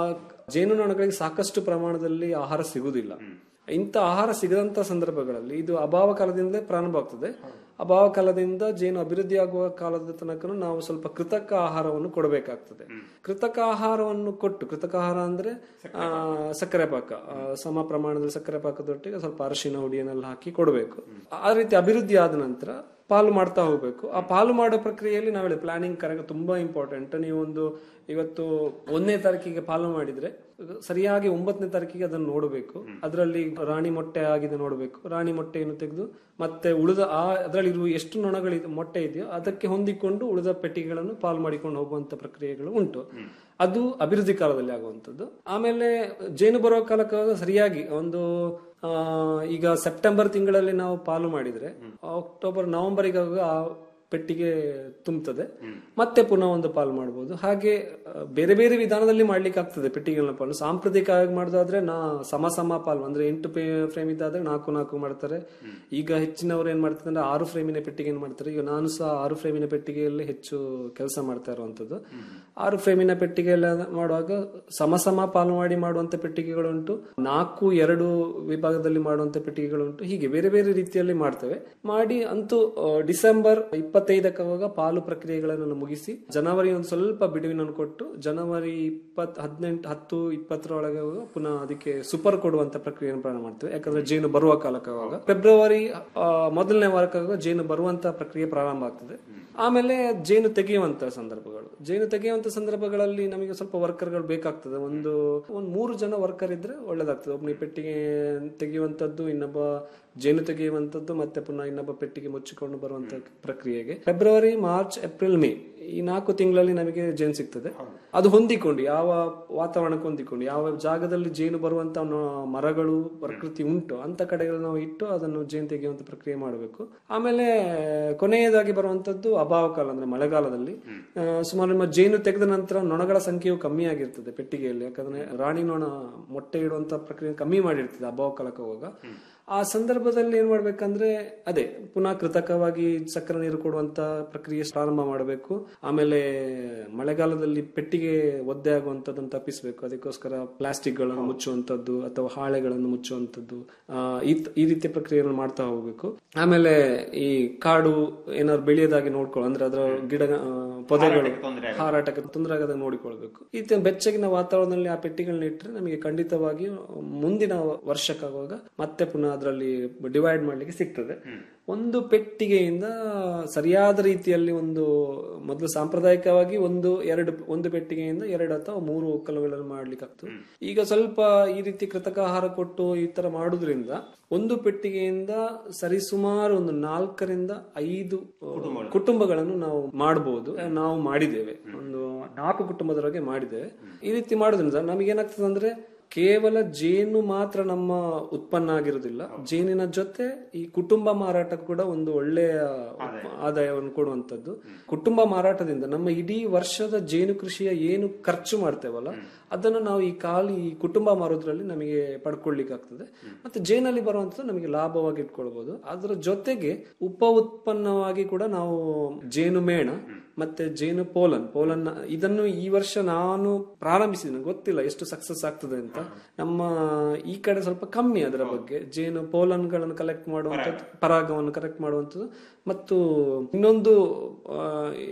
ಜೇನುನೊಣಗಳಿಗೆ ಸಾಕಷ್ಟು ಪ್ರಮಾಣದಲ್ಲಿ ಆಹಾರ ಸಿಗುವುದಿಲ್ಲ ಇಂಥ ಆಹಾರ ಸಿಗದಂತ ಸಂದರ್ಭಗಳಲ್ಲಿ ಇದು ಅಭಾವ ಕಾಲದಿಂದಲೇ ಪ್ರಾರಂಭ ಆಗ್ತದೆ ಅಭಾವ ಕಾಲದಿಂದ ಜೇನು ಅಭಿವೃದ್ಧಿ ಆಗುವ ಕಾಲದ ತನಕ ನಾವು ಸ್ವಲ್ಪ ಕೃತಕ ಆಹಾರವನ್ನು ಕೊಡಬೇಕಾಗ್ತದೆ ಕೃತಕ ಆಹಾರವನ್ನು ಕೊಟ್ಟು ಕೃತಕ ಆಹಾರ ಅಂದ್ರೆ ಆ, ಸಕ್ಕರೆ ಪಾಕ ಆ, ಸಮ ಪ್ರಮಾಣದಲ್ಲಿ ಸಕ್ಕರೆ ಪಾಕದೊಟ್ಟಿಗೆ ಸ್ವಲ್ಪ ಅರಿಶಿನ ಹುಡಿಯನ್ನೆಲ್ಲ ಹಾಕಿ ಕೊಡಬೇಕು ಆ ರೀತಿ ಅಭಿವೃದ್ಧಿ ಆದ ನಂತರ ಪಾಲು ಮಾಡ್ತಾ ಹೋಗ್ಬೇಕು ಆ ಪಾಲು ಮಾಡೋ ಪ್ರಕ್ರಿಯೆಯಲ್ಲಿ ನಾವು ಹೇಳಿ ಪ್ಲಾನಿಂಗ್ ಕರೆಕ್ಟ್ ತುಂಬಾ ಇಂಪಾರ್ಟೆಂಟ್ ನೀವು ಒಂದು ಇವತ್ತು ಒಂದನೇ ತಾರೀಕಿಗೆ ಪಾಲು ಮಾಡಿದ್ರೆ ಸರಿಯಾಗಿ ಒಂಬತ್ತನೇ ತಾರೀಕಿಗೆ ಅದನ್ನು ನೋಡಬೇಕು ಅದರಲ್ಲಿ ರಾಣಿ ಮೊಟ್ಟೆ ಆಗಿದೆ ನೋಡಬೇಕು ರಾಣಿ ಮೊಟ್ಟೆಯನ್ನು ತೆಗೆದು ಮತ್ತೆ ಉಳಿದ ಆ ಅದರಲ್ಲಿ ಇರುವ ಎಷ್ಟು ನೊಣಗಳು ಮೊಟ್ಟೆ ಇದೆಯೋ ಅದಕ್ಕೆ ಹೊಂದಿಕೊಂಡು ಉಳಿದ ಪೆಟ್ಟಿಗೆಗಳನ್ನು ಪಾಲು ಮಾಡಿಕೊಂಡು ಹೋಗುವಂತ ಪ್ರಕ್ರಿಯೆಗಳು ಉಂಟು ಅದು ಅಭಿವೃದ್ಧಿ ಕಾಲದಲ್ಲಿ ಆಗುವಂತದ್ದು ಆಮೇಲೆ ಜೇನು ಬರುವ ಕಾಲಕ್ಕೆ ಸರಿಯಾಗಿ ಒಂದು ಆ, ಈಗ ಸೆಪ್ಟೆಂಬರ್ ತಿಂಗಳಲ್ಲಿ ನಾವು ಪಾಲು ಮಾಡಿದ್ರೆ ಅಕ್ಟೋಬರ್ ನವೆಂಬರ್ಗೆ ಆ ಪೆಟ್ಟಿಗೆ ತುಂಬುತ್ತದೆ ಮತ್ತೆ ಪುನಃ ಒಂದು ಪಾಲು ಮಾಡಬಹುದು ಹಾಗೆ ಆ, ಬೇರೆ ಬೇರೆ ವಿಧಾನದಲ್ಲಿ ಮಾಡ್ಲಿಕ್ಕೆ ಆಗ್ತದೆ ಪೆಟ್ಟಿಗೆಗಳನ್ನ ಪಾಲು ಸಾಂಪ್ರದಾಯಿಕವಾಗಿ ಮಾಡೋದಾದ್ರೆ ನಾ ಸಮ ಸಮ ಪಾಲು ಅಂದ್ರೆ ಎಂಟು ಫ್ರೇಮ್ ಇದ್ದಾದ್ರೆ ನಾಲ್ಕು ನಾಲ್ಕು ಮಾಡ್ತಾರೆ ಈಗ ಹೆಚ್ಚಿನವರು ಏನ್ ಮಾಡ್ತಾರೆ ಅಂದ್ರೆ ಆರು ಫ್ರೇಮಿನ ಪೆಟ್ಟಿಗೆ ಏನ್ ಮಾಡ್ತಾರೆ ಈಗ ನಾನು ಸಹ ಆರು ಫ್ರೇಮಿನ ಪೆಟ್ಟಿಗೆಯಲ್ಲಿ ಹೆಚ್ಚು ಕೆಲಸ ಮಾಡ್ತಾ ಇರುವಂತದ್ದು ಆರು ಫ್ರೇಮಿನ ಪೆಟ್ಟಿಗೆ ಎಲ್ಲ ಮಾಡುವಾಗ ಸಮ ಸಮ ಪಾಲು ಮಾಡಿ ಮಾಡುವಂತ ಪೆಟ್ಟಿಗೆಗಳುಂಟು ನಾಲ್ಕು ಎರಡು ವಿಭಾಗದಲ್ಲಿ ಮಾಡುವಂತ ಪೆಟ್ಟಿಗೆಗಳುಂಟು ಹೀಗೆ ಬೇರೆ ಬೇರೆ ರೀತಿಯಲ್ಲಿ ಮಾಡ್ತೇವೆ ಮಾಡಿ ಅಂತೂ ಆ, ಡಿಸೆಂಬರ್ ಇಪ್ಪತ್ತೈದಕ್ಕಾಗ ಪಾಲು ಪ್ರಕ್ರಿಯೆಗಳನ್ನು ಮುಗಿಸಿ ಜನವರಿ ಒಂದು ಸ್ವಲ್ಪ ಬಿಡುವಿನನ್ನು ಕೊಟ್ಟು ಜನವರಿ ಇಪ್ಪತ್ ಹದಿನೆಂಟು ಹತ್ತು ಇಪ್ಪತ್ತರೊಳಗೆ ಪುನಃ ಅದಕ್ಕೆ ಸೂಪರ್ ಕೊಡುವಂತ ಪ್ರಕ್ರಿಯೆಯನ್ನು ಪ್ರಾರಂಭ ಮಾಡ್ತೇವೆ ಯಾಕಂದ್ರೆ ಜೇನು ಬರುವ ಕಾಲಕ್ಕಾಗ ಫೆಬ್ರವರಿ ಆ, ಮೊದಲನೇ ವಾರಕ್ಕಾಗ ಜೇನು ಬರುವಂತ ಪ್ರಕ್ರಿಯೆ ಪ್ರಾರಂಭ ಆಗ್ತದೆ ಆಮೇಲೆ ಜೇನು ತೆಗೆಯುವಂತ ಸಂದರ್ಭಗಳು ಜೇನು ತೆಗೆಯುವಂತ ಸಂದರ್ಭಗಳಲ್ಲಿ ನಮಗೆ ಸ್ವಲ್ಪ ವರ್ಕರ್ಗಳು ಬೇಕಾಗ್ತದೆ ಒಂದು ಒಂದು ಮೂರು ಜನ ವರ್ಕರ್ ಇದ್ರೆ ಒಳ್ಳೇದಾಗ್ತದೆ ಒಬ್ಬನಿಗೆ ಪೆಟ್ಟಿಗೆ ತೆಗೆಯುವಂತದ್ದು ಇನ್ನೊಬ್ಬ ಜೇನು ತೆಗೆಯುವಂತದ್ದು ಮತ್ತೆ ಪುನಃ ಇನ್ನೊಬ್ಬ ಪೆಟ್ಟಿಗೆ ಮುಚ್ಚಿಕೊಂಡು ಬರುವಂತ ಪ್ರಕ್ರಿಯೆಗೆ ಫೆಬ್ರವರಿ ಮಾರ್ಚ್ ಏಪ್ರಿಲ್ ಮೇ ಈ ನಾಲ್ಕು ತಿಂಗಳಲ್ಲಿ ನಮಗೆ ಜೇನು ಸಿಗ್ತದೆ ಅದು ಹೊಂದಿಕೊಂಡು ಯಾವ ವಾತಾವರಣಕ್ಕೆ ಹೊಂದಿಕೊಂಡು ಯಾವ ಜಾಗದಲ್ಲಿ ಜೇನು ಬರುವಂತ ನ- ಮರಗಳು ಪ್ರಕೃತಿ ಉಂಟು ಅಂತ ಕಡೆಗಳು ನಾವು ಇಟ್ಟು ಅದನ್ನು ಜೇನು ತೆಗೆಯುವಂತ ಪ್ರಕ್ರಿಯೆ ಮಾಡಬೇಕು ಆಮೇಲೆ ಕೊನೆಯದಾಗಿ ಬರುವಂತದ್ದು ಅಭಾವ ಕಾಲ ಅಂದ್ರೆ ಮಳೆಗಾಲದಲ್ಲಿ ಆ, ಸುಮಾರು ನಿಮ್ಮ ಜೇನು ತೆಗೆದ ನಂತರ ನೊಣಗಳ ಸಂಖ್ಯೆಯು ಕಮ್ಮಿ ಆಗಿರ್ತದೆ ಪೆಟ್ಟಿಗೆಯಲ್ಲಿ ಯಾಕಂದ್ರೆ ರಾಣಿ ನೊಣ ಮೊಟ್ಟೆ ಇಡುವಂತ ಪ್ರಕ್ರಿಯೆ ಕಮ್ಮಿ ಮಾಡಿರ್ತದೆ ಅಭಾವ ಕಾಲಕ್ಕೆ ಹೋಗುವಾಗ ಆ ಸಂದರ್ಭದಲ್ಲಿ ಏನ್ ಮಾಡ್ಬೇಕಂದ್ರೆ ಅದೇ ಪುನಃ ಕೃತಕವಾಗಿ ಸಕ್ಕರೆ ನೀರು ಕೊಡುವಂತ ಪ್ರಕ್ರಿಯೆ ಪ್ರಾರಂಭ ಮಾಡಬೇಕು ಆಮೇಲೆ ಮಳೆಗಾಲದಲ್ಲಿ ಪೆಟ್ಟಿಗೆ ಒದ್ದೆ ಆಗುವಂತದ್ದನ್ನು ತಪ್ಪಿಸಬೇಕು ಅದಕ್ಕೋಸ್ಕರ ಪ್ಲಾಸ್ಟಿಕ್ ಗಳನ್ನು ಮುಚ್ಚುವಂತದ್ದು ಅಥವಾ ಹಾಳೆಗಳನ್ನು ಮುಚ್ಚುವಂತದ್ದು ಆ, ಈ ತ- ಈ ರೀತಿಯ ಪ್ರಕ್ರಿಯೆಯನ್ನು ಮಾಡ್ತಾ ಹೋಗ್ಬೇಕು ಆಮೇಲೆ ಈ ಕಾಡು ಏನಾದ್ರು ಬೆಳೆಯೋದಾಗಿ ನೋಡ್ಕೊಳ್ಳೋ ಅಂದ್ರೆ ಅದರ ಗಿಡ ಆ, ಪೊದೆಗಳು ಹಾರಾಟಕ್ಕೆ ತೊಂದರೆ ಆಗದ ನೋಡಿಕೊಳ್ಬೇಕು ಈ ತ- ಬೆಚ್ಚಗಿನ ವಾತಾವರಣದಲ್ಲಿ ಆ ಪೆಟ್ಟಿಗಳನ್ನ ಇಟ್ಟರೆ ನಮಗೆ ಖಂಡಿತವಾಗಿ ಮುಂದಿನ ವರ್ಷಕ್ಕಾಗುವಾಗ ಮತ್ತೆ ಪುನಃ ಅದರಲ್ಲಿ ಡಿವೈಡ್ ಮಾಡ್ಲಿಕ್ಕೆ ಸಿಗ್ತದೆ ಒಂದು ಪೆಟ್ಟಿಗೆಯಿಂದ ಸರಿಯಾದ ರೀತಿಯಲ್ಲಿ ಒಂದು ಮೊದಲು ಸಾಂಪ್ರದಾಯಿಕವಾಗಿ ಒಂದು ಎರಡು ಒಂದು ಪೆಟ್ಟಿಗೆಯಿಂದ ಎರಡು ಅಥವಾ ಮೂರು ಒಕ್ಕಲುಗಳನ್ನು ಮಾಡ್ಲಿಕ್ಕೆ ಆಗ್ತದೆ ಈಗ ಸ್ವಲ್ಪ ಈ ರೀತಿ ಕೃತಕ ಆಹಾರ ಕೊಟ್ಟು ಈ ತರ ಮಾಡುದ್ರಿಂದ ಒಂದು ಪೆಟ್ಟಿಗೆಯಿಂದ ಸರಿಸುಮಾರು ಒಂದು ನಾಲ್ಕರಿಂದ ಐದು ಕುಟುಂಬಗಳನ್ನು ನಾವು ಮಾಡಬಹುದು ನಾವು ಮಾಡಿದ್ದೇವೆ ಒಂದು ನಾಲ್ಕು ಕುಟುಂಬದವರೆಗೆ ಮಾಡಿದ್ದೇವೆ ಈ ರೀತಿ ಮಾಡೋದ್ರಿಂದ ನಮಗೆ ಏನಾಗ್ತದೆ ಅಂದ್ರೆ ಕೇವಲ ಜೇನು ಮಾತ್ರ ನಮ್ಮ ಉತ್ಪನ್ನ ಆಗಿರುವುದಿಲ್ಲ ಜೇನಿನ ಜೊತೆ ಈ ಕುಟುಂಬ ಮಾರಾಟ ಕೂಡ ಒಂದು ಒಳ್ಳೆಯ ಉತ್ಪ- ಆದಾಯವನ್ನು ಕೊಡುವಂತದ್ದು ಕುಟುಂಬ ಮಾರಾಟದಿಂದ ನಮ್ಮ ಇಡೀ ವರ್ಷದ ಜೇನು ಕೃಷಿಯ ಏನು ಖರ್ಚು ಮಾಡ್ತೇವಲ್ಲ ಅದನ್ನು ನಾವು ಈ ಖಾಲಿ ಈ ಕುಟುಂಬ ಮಾರೋದ್ರಲ್ಲಿ ನಮಗೆ ಪಡ್ಕೊಳ್ಳಿಕ್ಕೆ ಆಗ್ತದೆ ಮತ್ತೆ ಜೇನಲ್ಲಿ ಬರುವಂತದ್ದು ನಮಗೆ ಲಾಭವಾಗಿ ಇಟ್ಕೊಳ್ಬಹುದು ಅದರ ಜೊತೆಗೆ ಉಪ ಉತ್ಪನ್ನವಾಗಿ ಕೂಡ ನಾವು ಜೇನು ಮೇಣ ಮತ್ತೆ ಜೇನು ಪೋಲನ್ ಪೋಲನ್ ಇದನ್ನು ಈ ವರ್ಷ ನಾನು ಪ್ರಾರಂಭಿಸಿದ್ದೇನೆ ಗೊತ್ತಿಲ್ಲ ಎಷ್ಟು ಸಕ್ಸಸ್ ಆಗ್ತದೆ ಅಂತ ನಮ್ಮ ಈ ಕಡೆ ಸ್ವಲ್ಪ ಕಮ್ಮಿ ಅದರ ಬಗ್ಗೆ ಜೇನು ಪೋಲನ್ಗಳನ್ನು ಕಲೆಕ್ಟ್ ಮಾಡುವಂಥದ್ದು ಪರಾಗವನ್ನು ಕಲೆಕ್ಟ್ ಮಾಡುವಂಥದ್ದು ಮತ್ತು ಇನ್ನೊಂದು ಆ,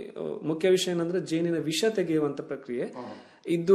ಮುಖ್ಯ ವಿಷಯ ಏನಂದ್ರೆ ಜೇನಿನ ವಿಷ ತೆಗೆಯುವಂತ ಪ್ರಕ್ರಿಯೆ ಇದು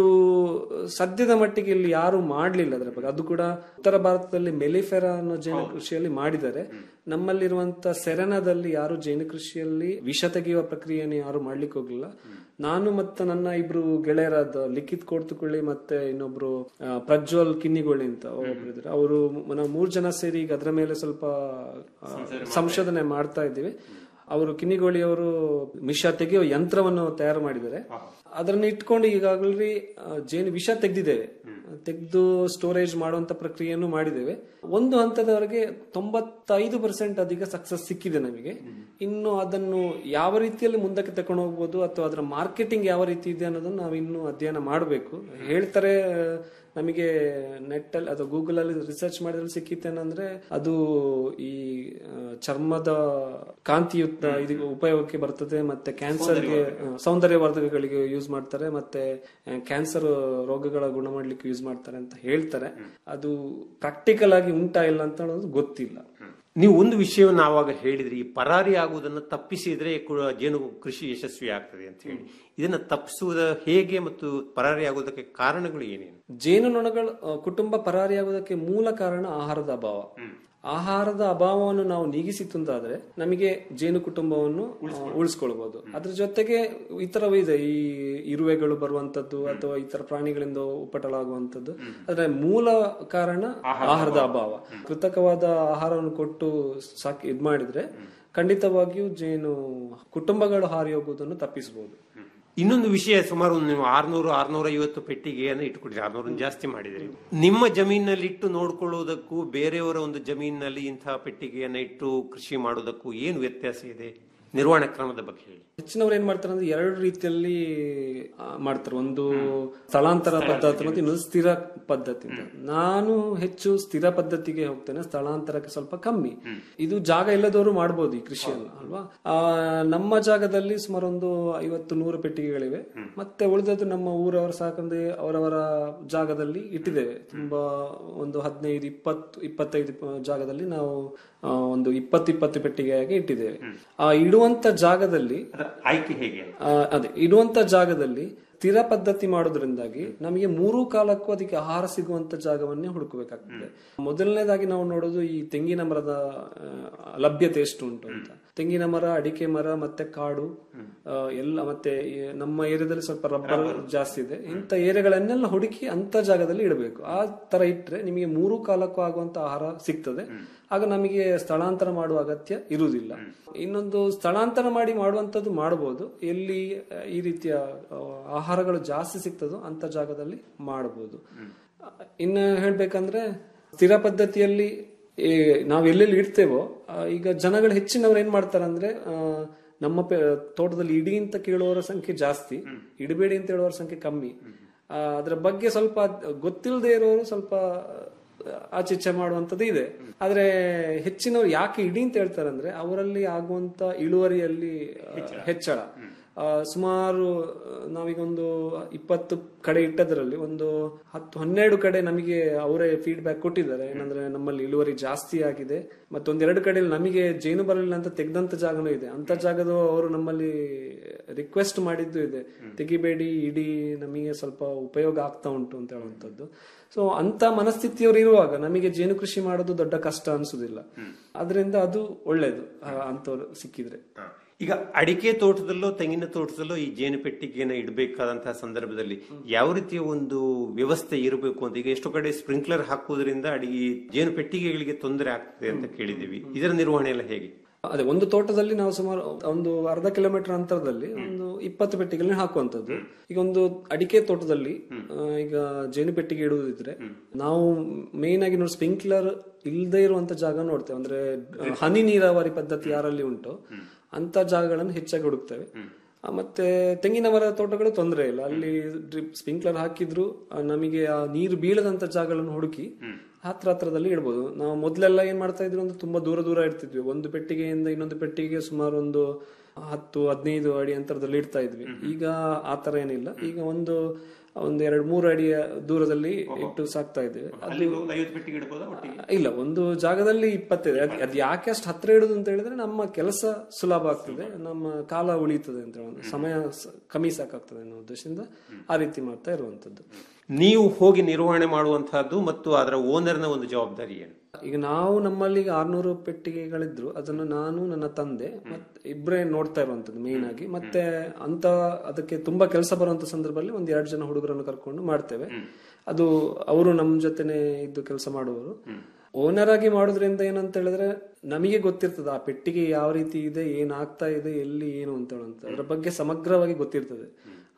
ಸದ್ಯದ ಮಟ್ಟಿಗೆ ಇಲ್ಲಿ ಯಾರು ಮಾಡ್ಲಿಲ್ಲ ಅದರ ಬಗ್ಗೆ ಅದು ಕೂಡ ಉತ್ತರ ಭಾರತದಲ್ಲಿ ಮೆಲಿಫೆರಾ ಅನ್ನೋ ಜೇನು ಕೃಷಿಯಲ್ಲಿ ಮಾಡಿದ್ದಾರೆ ನಮ್ಮಲ್ಲಿರುವಂತ ಸೆರೆನದಲ್ಲಿ ಯಾರು ಜೇನು ಕೃಷಿಯಲ್ಲಿ ವಿಷ ತೆಗೆಯುವ ಪ್ರಕ್ರಿಯೆಯನ್ನು ಯಾರು ಮಾಡ್ಲಿಕ್ಕೆ ಹೋಗ್ಲಿಲ್ಲ ನಾನು ಮತ್ತೆ ನನ್ನ ಇಬ್ರು ಗೆಳೆಯರಾದ ಲಿಖಿತ್ ಕೋಡ್ತುಕೊಳ್ಳಿ ಮತ್ತೆ ಇನ್ನೊಬ್ರು ಆ, ಪ್ರಜ್ವಲ್ ಕಿನ್ನಿಗೊಳ್ಳಿ ಅಂತ ಒಬ್ರು ಇದ್ದಾರೆ ಅವರು ನಾವು ಮೂರ್ ಜನ ಸೇರಿ ಈಗ ಅದರ ಮೇಲೆ ಸ್ವಲ್ಪ ಆ, ಸಂಶೋಧನೆ ಮಾಡ್ತಾ ಇದ್ದೀವಿ ಅವರು ಕಿನ್ನಿಗೋಳಿ ಅವರು ವಿಷ ತೆಗೆಯುವ ಯಂತ್ರವನ್ನು ತಯಾರು ಮಾಡಿದ್ದಾರೆ ಅದನ್ನ ಇಟ್ಕೊಂಡು ಈಗಾಗಲೇ ಆ, ಜೇನು ವಿಷ ತೆಗೆದಿದ್ದೇವೆ ತೆಗೆದು ಸ್ಟೋರೇಜ್ ಮಾಡುವಂತ ಪ್ರಕ್ರಿಯೆಯನ್ನು ಮಾಡಿದ್ದೇವೆ ಒಂದು ಹಂತದವರೆಗೆ ತೊಂಬತ್ತೈದು ಪರ್ಸೆಂಟ್ ಅಧಿಕ ಸಕ್ಸಸ್ ಸಿಕ್ಕಿದೆ ನಮಗೆ ಇನ್ನು ಅದನ್ನು ಯಾವ ರೀತಿಯಲ್ಲಿ ಮುಂದಕ್ಕೆ ತಕೊಂಡು ಹೋಗ್ಬೋದು ಅಥವಾ ಅದರ ಮಾರ್ಕೆಟಿಂಗ್ ಯಾವ ರೀತಿ ಇದೆ ಅನ್ನೋದನ್ನ ನಾವು ಇನ್ನು ಅಧ್ಯಯನ ಮಾಡಬೇಕು ಹೇಳ್ತಾರೆ ನಮಗೆ ನೆಟ್ ಅಲ್ಲಿ ಅಥವಾ ಗೂಗಲ್ ಅಲ್ಲಿ ರಿಸರ್ಚ್ ಮಾಡಿದ್ರೆ ಸಿಕ್ಕಿತ್ತೇನಂದ್ರೆ ಅದು ಈ ಆ, ಚರ್ಮದ ಕಾಂತಿಯುಕ್ತ ಇದಕ್ಕೆ ಉಪಯೋಗಕ್ಕೆ ಬರ್ತದೆ ಮತ್ತೆ ಕ್ಯಾನ್ಸರ್ಗೆ ಸೌಂದರ್ಯವರ್ಧಕಗಳಿಗೆ ಯೂಸ್ ಮಾಡ್ತಾರೆ ಮತ್ತೆ ಕ್ಯಾನ್ಸರ್ ರೋಗಗಳ ಗುಣ ಮಾಡ್ಲಿಕ್ಕೆ ಯೂಸ್ ಮಾಡ್ತಾರೆ ಅಂತ ಹೇಳ್ತಾರೆ ಅದು ಪ್ರಾಕ್ಟಿಕಲ್ ಆಗಿ ಉಂಟಾ ಇಲ್ಲ ಅಂತ ಹೇಳೋದು ಗೊತ್ತಿಲ್ಲ ನೀವು ಒಂದು ವಿಷಯವನ್ನು ಆವಾಗ ಹೇಳಿದ್ರಿ ಈ ಪರಾರಿ ಆಗುವುದನ್ನು ತಪ್ಪಿಸಿದ್ರೆ ಕು- ಜೇನು ಕೃಷಿ ಯಶಸ್ವಿ ಆಗ್ತದೆ ಅಂತ ಹೇಳಿ ಇದನ್ನ ತಪ್ಪಿಸುವುದ ಹೇಗೆ ಮತ್ತು ಪರಾರಿ ಆಗುವುದಕ್ಕೆ ಕಾರಣಗಳು ಏನೇನು ಜೇನುನೊಣಗಳ ಆ, ಕುಟುಂಬ ಪರಾರಿಯಾಗುವುದಕ್ಕೆ ಮೂಲ ಕಾರಣ ಆಹಾರದ ಅಭಾವ ಆಹಾರದ ಅಭಾವವನ್ನು ನಾವು ನೀಗಿಸಿತ್ತು ಅಂತಾದ್ರೆ ನಮಗೆ ಜೇನು ಕುಟುಂಬವನ್ನು ಆ, ಉಳಿಸ್ಕೊಳ್ಬಹುದು ಅದ್ರ ಜೊತೆಗೆ ಇತರವೂ ಇದೆ ಈ ಇರುವೆಗಳು ಬರುವಂತದ್ದು ಅಥವಾ ಇತರ ಪ್ರಾಣಿಗಳಿಂದ ಉಪಟಳಾಗುವಂತದ್ದು ಆದ್ರೆ ಮೂಲ ಕಾರಣ ಆಹಾರದ ಅಭಾವ ಕೃತಕವಾದ ಆಹಾರವನ್ನು ಕೊಟ್ಟು ಸಾಕಿ ಇದ್ ಮಾಡಿದ್ರೆ ಖಂಡಿತವಾಗಿಯೂ ಜೇನು ಕುಟುಂಬಗಳು ಹಾರಿ ಹೋಗುವುದನ್ನು ತಪ್ಪಿಸಬಹುದು ಇನ್ನೊಂದು ವಿಷಯ ಸುಮಾರು ಒಂದು ನೀವು ಆರ್ನೂರು ಆರ್ನೂರ ಐವತ್ತು ಪೆಟ್ಟಿಗೆಯನ್ನು ಇಟ್ಕೊಂಡಿದ್ರಿ ಆರ್ನೂರ ಜಾಸ್ತಿ ಮಾಡಿದ್ರಿ ನಿಮ್ಮ ಜಮೀನಲ್ಲಿ ಇಟ್ಟು ನೋಡ್ಕೊಳ್ಳುವುದಕ್ಕೂ ಬೇರೆಯವರ ಒಂದು ಜಮೀನಿನಲ್ಲಿ ಇಂತಹ ಪೆಟ್ಟಿಗೆಯನ್ನ ಇಟ್ಟು ಕೃಷಿ ಮಾಡುವುದಕ್ಕೂ ಏನು ವ್ಯತ್ಯಾಸ ಇದೆ ನಿರ್ವಹಣಾ ಕ್ರಮದ ಬಗ್ಗೆ ಹೇಳಿ ಹೆಚ್ಚಿನವ್ರು ಏನ್ ಮಾಡ್ತಾರೆ ಅಂದ್ರೆ ಎರಡು ರೀತಿಯಲ್ಲಿ ಆ, ಮಾಡ್ತಾರೆ ಒಂದು ಸ್ಥಳಾಂತರ ಪದ್ಧತಿ ಮತ್ತು ಇನ್ನೊಂದು ಸ್ಥಿರ ಪದ್ಧತಿ ಅಂತ. ನಾನು ಹೆಚ್ಚು ಸ್ಥಿರ ಪದ್ಧತಿಗೆ ಹೋಗ್ತೇನೆ ಸ್ಥಳಾಂತರಕ್ಕೆ ಸ್ವಲ್ಪ ಕಮ್ಮಿ ಇದು ಜಾಗ ಇಲ್ಲದವರು ಮಾಡ್ಬೋದು ಈ ಕೃಷಿಯನ್ನ ಅಲ್ವಾ ಆ, ನಮ್ಮ ಜಾಗದಲ್ಲಿ ಸುಮಾರು ಒಂದು ಐವತ್ತು ನೂರು ಪೆಟ್ಟಿಗೆಗಳಿವೆ ಮತ್ತೆ ಉಳಿದದ್ದು ನಮ್ಮ ಊರವರ ಸಾಕಂದ್ರೆ ಅವರವರ ಜಾಗದಲ್ಲಿ ಇಟ್ಟಿದ್ದೇವೆ ತುಂಬಾ ಒಂದು ಹದಿನೈದು ಇಪ್ಪತ್ತು ಇಪ್ಪತ್ತೈದು ಪ- ಜಾಗದಲ್ಲಿ ನಾವು ಆ, ಒಂದು ಇಪ್ಪತ್ತು ಇಪ್ಪತ್ತು ಪೆಟ್ಟಿಗೆಯಾಗಿ ಇಟ್ಟಿದ್ದೇವೆ ಆ ಇಡುವಂತ ಜಾಗದಲ್ಲಿ ಆಯ್ಕೆ ಹೇಗೆ ಆ, ಅದೇ ಇಡುವಂತ ಜಾಗದಲ್ಲಿ ಸ್ಥಿರ ಪದ್ಧತಿ ಮಾಡೋದ್ರಿಂದಾಗಿ ನಮಗೆ ಮೂರು ಕಾಲಕ್ಕೂ ಅದಕ್ಕೆ ಆಹಾರ ಸಿಗುವಂತ ಜಾಗವನ್ನೇ ಹುಡುಕಬೇಕಾಗ್ತದೆ ಮೊದಲನೇದಾಗಿ ನಾವು ನೋಡೋದು ಈ ತೆಂಗಿನ ಮರದ ಆ, ಲಭ್ಯತೆ ಎಷ್ಟು ಉಂಟು ಅಂತ ತೆಂಗಿನ ಮರ ಅಡಿಕೆ ಮರ ಮತ್ತೆ ಕಾಡು ಆ, ಎಲ್ಲ ಮತ್ತೆ ಈ ನಮ್ಮ ಏರಿಯಾದಲ್ಲಿ ಸ್ವಲ್ಪ ರಬ್ಬರ್ ಜಾಸ್ತಿ ಇದೆ ಇಂಥ ಏರಿಯಾಗಳನ್ನೆಲ್ಲ ಹುಡುಕಿ ಅಂತ ಜಾಗದಲ್ಲಿ ಇಡಬೇಕು ಆ ತರ ಇಟ್ರೆ ನಿಮಗೆ ಮೂರು ಕಾಲಕ್ಕೂ ಆಗುವಂತ ಆಹಾರ ಸಿಗ್ತದೆ ಆಗ ನಮಗೆ ಸ್ಥಳಾಂತರ ಮಾಡುವ ಅಗತ್ಯ ಇರುವುದಿಲ್ಲ ಇನ್ನೊಂದು ಸ್ಥಳಾಂತರ ಮಾಡಿ ಮಾಡುವಂತದ್ದು ಮಾಡಬಹುದು ಎಲ್ಲಿ ಆ, ಈ ರೀತಿಯ ಆ, ಆಹಾರಗಳು ಜಾಸ್ತಿ ಸಿಗ್ತದೋ ಅಂತ ಜಾಗದಲ್ಲಿ ಮಾಡಬಹುದು ಇನ್ನು ಹೇಳ್ಬೇಕಂದ್ರೆ ಸ್ಥಿರ ಪದ್ಧತಿಯಲ್ಲಿ ಈ ನಾವು ಎಲ್ಲೆಲ್ಲಿ ಇಡ್ತೇವೋ ಆ, ಈಗ ಜನಗಳು ಹೆಚ್ಚಿನವ್ರು ಏನ್ ಮಾಡ್ತಾರೆ ಅಂದ್ರೆ ಆ, ನಮ್ಮ ಪೆ- ತೋಟದಲ್ಲಿ ಇಡಿ ಅಂತ ಕೇಳುವವರ ಸಂಖ್ಯೆ ಜಾಸ್ತಿ ಇಡಬೇಡಿ ಅಂತ ಹೇಳುವವರ ಸಂಖ್ಯೆ ಕಮ್ಮಿ ಆ, ಅದ್ರ ಬಗ್ಗೆ ಸ್ವಲ್ಪ ಗೊತ್ತಿಲ್ಲದೆ ಇರೋರು ಸ್ವಲ್ಪ ಆಚೆ ಈಚೆ ಮಾಡುವಂತದ್ದು ಇದೆ ಆದ್ರೆ ಹೆಚ್ಚಿನವ್ರು ಯಾಕೆ ಇಡಿ ಅಂತ ಹೇಳ್ತಾರೆ ಅಂದ್ರೆ ಅವರಲ್ಲಿ ಆಗುವಂತ ಇಳುವರಿಯಲ್ಲಿ ಆ, ಹೆಚ್ಚಳ ಆ, ಸುಮಾರು ಆ, ನಾವೀಗ ಒಂದು ಇಪ್ಪತ್ತು ಕಡೆ ಇಟ್ಟದ್ರಲ್ಲಿ ಒಂದು ಹತ್ತು ಹನ್ನೆರಡು ಕಡೆ ನಮಗೆ ಅವರೇ ಫೀಡ್ಬ್ಯಾಕ್ ಕೊಟ್ಟಿದ್ದಾರೆ ಏನಂದ್ರೆ ನಮ್ಮಲ್ಲಿ ಇಳುವರಿ ಜಾಸ್ತಿ ಆಗಿದೆ ಮತ್ತೊಂದೆರಡು ಕಡೆ ನಮಗೆ ಜೇನು ಬರಲಿಲ್ಲ ಅಂತ ತೆಗ್ದಂತ ಜಾಗನೂ ಇದೆ ಅಂತ ಜಾಗದ ಅವರು ನಮ್ಮಲ್ಲಿ ರಿಕ್ವೆಸ್ಟ್ ಮಾಡಿದ್ದು ಇದೆ ತೆಗಿಬೇಡಿ ಇಡೀ ನಮಗೆ ಸ್ವಲ್ಪ ಉಪಯೋಗ ಆಗ್ತಾ ಉಂಟು ಅಂತ ಹೇಳುವಂತದ್ದು ಸೊ ಅಂತ ಮನಸ್ಥಿತಿಯವರು ಇರುವಾಗ ನಮಗೆ ಜೇನು ಕೃಷಿ ಮಾಡೋದು ದೊಡ್ಡ ಕಷ್ಟ ಅನ್ಸುದಿಲ್ಲ ಅದರಿಂದ ಅದು ಒಳ್ಳೇದು ಅಂತವ್ರು ಸಿಕ್ಕಿದ್ರೆ ಈಗ ಅಡಿಕೆ ತೋಟದಲ್ಲೋ ತೆಂಗಿನ ತೋಟದಲ್ಲೋ ಈ ಜೇನು ಪೆಟ್ಟಿಗೆಯನ್ನು ಇಡಬೇಕಾದಂತಹ ಸಂದರ್ಭದಲ್ಲಿ ಯಾವ ರೀತಿಯ ಒಂದು ವ್ಯವಸ್ಥೆ ಇರಬೇಕು ಅಂತ ಈಗ ಎಷ್ಟೋ ಕಡೆ ಸ್ಪ್ರಿಂಕ್ಲರ್ ಹಾಕುವುದರಿಂದ ಅಡಿ ಜೇನು ಪೆಟ್ಟಿಗೆಗಳಿಗೆ ತೊಂದರೆ ಆಗ್ತದೆ ಅಂತ ಕೇಳಿದೀವಿ ಇದರ ನಿರ್ವಹಣೆ ಎಲ್ಲ ಹೇಗೆ ಅದೇ ಒಂದು ತೋಟದಲ್ಲಿ ನಾವು ಸುಮಾರು ಒಂದು ಅರ್ಧ ಕಿಲೋಮೀಟರ್ ಅಂತರದಲ್ಲಿ ಒಂದು ಇಪ್ಪತ್ತು ಪೆಟ್ಟಿಗೆಗಳನ್ನ ಹಾಕುವಂತದ್ದು ಈಗ ಒಂದು ಅಡಿಕೆ ತೋಟದಲ್ಲಿ ಆ, ಈಗ ಜೇನು ಪೆಟ್ಟಿಗೆ ಇಡುವುದಿದ್ರೆ ನಾವು ಮೇನ್ ಆಗಿ ನೋಡಿ ಸ್ಪ್ರಿಂಕ್ಲರ್ ಇಲ್ಲದೆ ಇರುವಂತ ಜಾಗ ನೋಡ್ತೇವೆ ಅಂದ್ರೆ ಆ, ಹನಿ ನೀರಾವರಿ ಪದ್ಧತಿ ಯಾರಲ್ಲಿ ಉಂಟು ಅಂತ ಜಾಗಗಳನ್ನು ಹೆಚ್ಚಾಗಿ ಹುಡುಕ್ತೇವೆ ಆ, ಮತ್ತೆ ತೆಂಗಿನ ಮರ ತೋಟಗಳು ತೊಂದರೆ ಇಲ್ಲ ಅಲ್ಲಿ ಡ್ರಿಪ್ ಸ್ಪ್ರಿಂಕ್ಲರ್ ಹಾಕಿದ್ರು ಆ, ನಮಗೆ ಆ ನೀರು ಬೀಳದಂತ ಜಾಗಗಳನ್ನು ಹುಡುಕಿ ಹತ್ರ ಹತ್ರದಲ್ಲಿ ಇಡ್ಬೋದು ನಾವು ಮೊದ್ಲೆಲ್ಲ ಏನ್ ಮಾಡ್ತಾ ಇದ್ವಿ ಅಂದ್ರೆ ತುಂಬಾ ದೂರ ದೂರ ಇಡ್ತಿದ್ವಿ ಒಂದು ಪೆಟ್ಟಿಗೆಯಿಂದ ಇನ್ನೊಂದು ಪೆಟ್ಟಿಗೆ ಸುಮಾರು ಒಂದು ಹತ್ತು ಹದಿನೈದು ಅಡಿ ಅಂತರದಲ್ಲಿ ಇಡ್ತಾ ಇದ್ವಿ ಈಗ ಆ ತರ ಏನಿಲ್ಲ ಈಗ ಒಂದು ಒಂದು ಎರಡು ಮೂರು ಅಡಿಯ ದೂರದಲ್ಲಿ ಇಟ್ಟು ಸಾಕ್ತಾ ಇದ್ದೇವೆ ಅದು ಐವತ್ತು ಪೆಟ್ಟಿಗೆ ಇಡಬಹುದಾ ಒಟ್ಟಿಗೆ ಇಲ್ಲ ಒಂದು ಜಾಗದಲ್ಲಿ ಇಪ್ಪತ್ತಿದೆ ಅದ್ ಅದ್ ಯಾಕೆ ಅಷ್ಟು ಹತ್ರ ಇಡುದು ಅಂತ ಹೇಳಿದ್ರೆ ನಮ್ಮ ಕೆಲಸ ಸುಲಭ ಆಗ್ತದೆ ನಮ್ಮ ಕಾಲ ಉಳಿತದೆ ಅಂತ ಹೇಳೋದು ಸಮಯ ಸ- ಕಮ್ಮಿ ಸಾಕಾಗ್ತದೆ ಅನ್ನೋ ಉದ್ದೇಶದಿಂದ ಆ ರೀತಿ ಮಾಡ್ತಾ ಇರುವಂತದ್ದು ನೀವು ಹೋಗಿ ನಿರ್ವಹಣೆ ಮಾಡುವಂತಹದ್ದು ಮತ್ತು ಅದರ ಓನರ್ನ ಒಂದು ಜವಾಬ್ದಾರಿ ಏನು ಈಗ ನಾವು ನಮ್ಮಲ್ಲಿ ಈಗ ಆರ್ನೂರು ಪೆಟ್ಟಿಗೆಗಳಿದ್ರು ಅದನ್ನು ನಾನು ನನ್ನ ತಂದೆ ಮತ್ತೆ ಇಬ್ಬರೇ ನೋಡ್ತಾ ಇರುವಂತದ್ದು ಮೇನ್ ಆಗಿ ಮತ್ತೆ ಅಂತ ಅದಕ್ಕೆ ತುಂಬಾ ಕೆಲಸ ಬರುವಂತ ಸಂದರ್ಭದಲ್ಲಿ ಒಂದ್ ಎರಡು ಜನ ಹುಡುಗರನ್ನು ಕರ್ಕೊಂಡು ಮಾಡ್ತೇವೆ ಅದು ಅವರು ನಮ್ ಜೊತೆನೆ ಇದ್ದು ಕೆಲಸ ಮಾಡುವವರು ಓನರ್ ಆಗಿ ಮಾಡೋದ್ರಿಂದ ಏನಂತ ಹೇಳಿದ್ರೆ ನಮಗೆ ಗೊತ್ತಿರ್ತದೆ ಆ ಪೆಟ್ಟಿಗೆ ಯಾವ ರೀತಿ ಇದೆ ಏನ್ ಆಗ್ತಾ ಇದೆ ಎಲ್ಲಿ ಏನು ಅಂತ ಹೇಳುವಂತ ಅದ್ರ ಬಗ್ಗೆ ಸಮಗ್ರವಾಗಿ ಗೊತ್ತಿರ್ತದೆ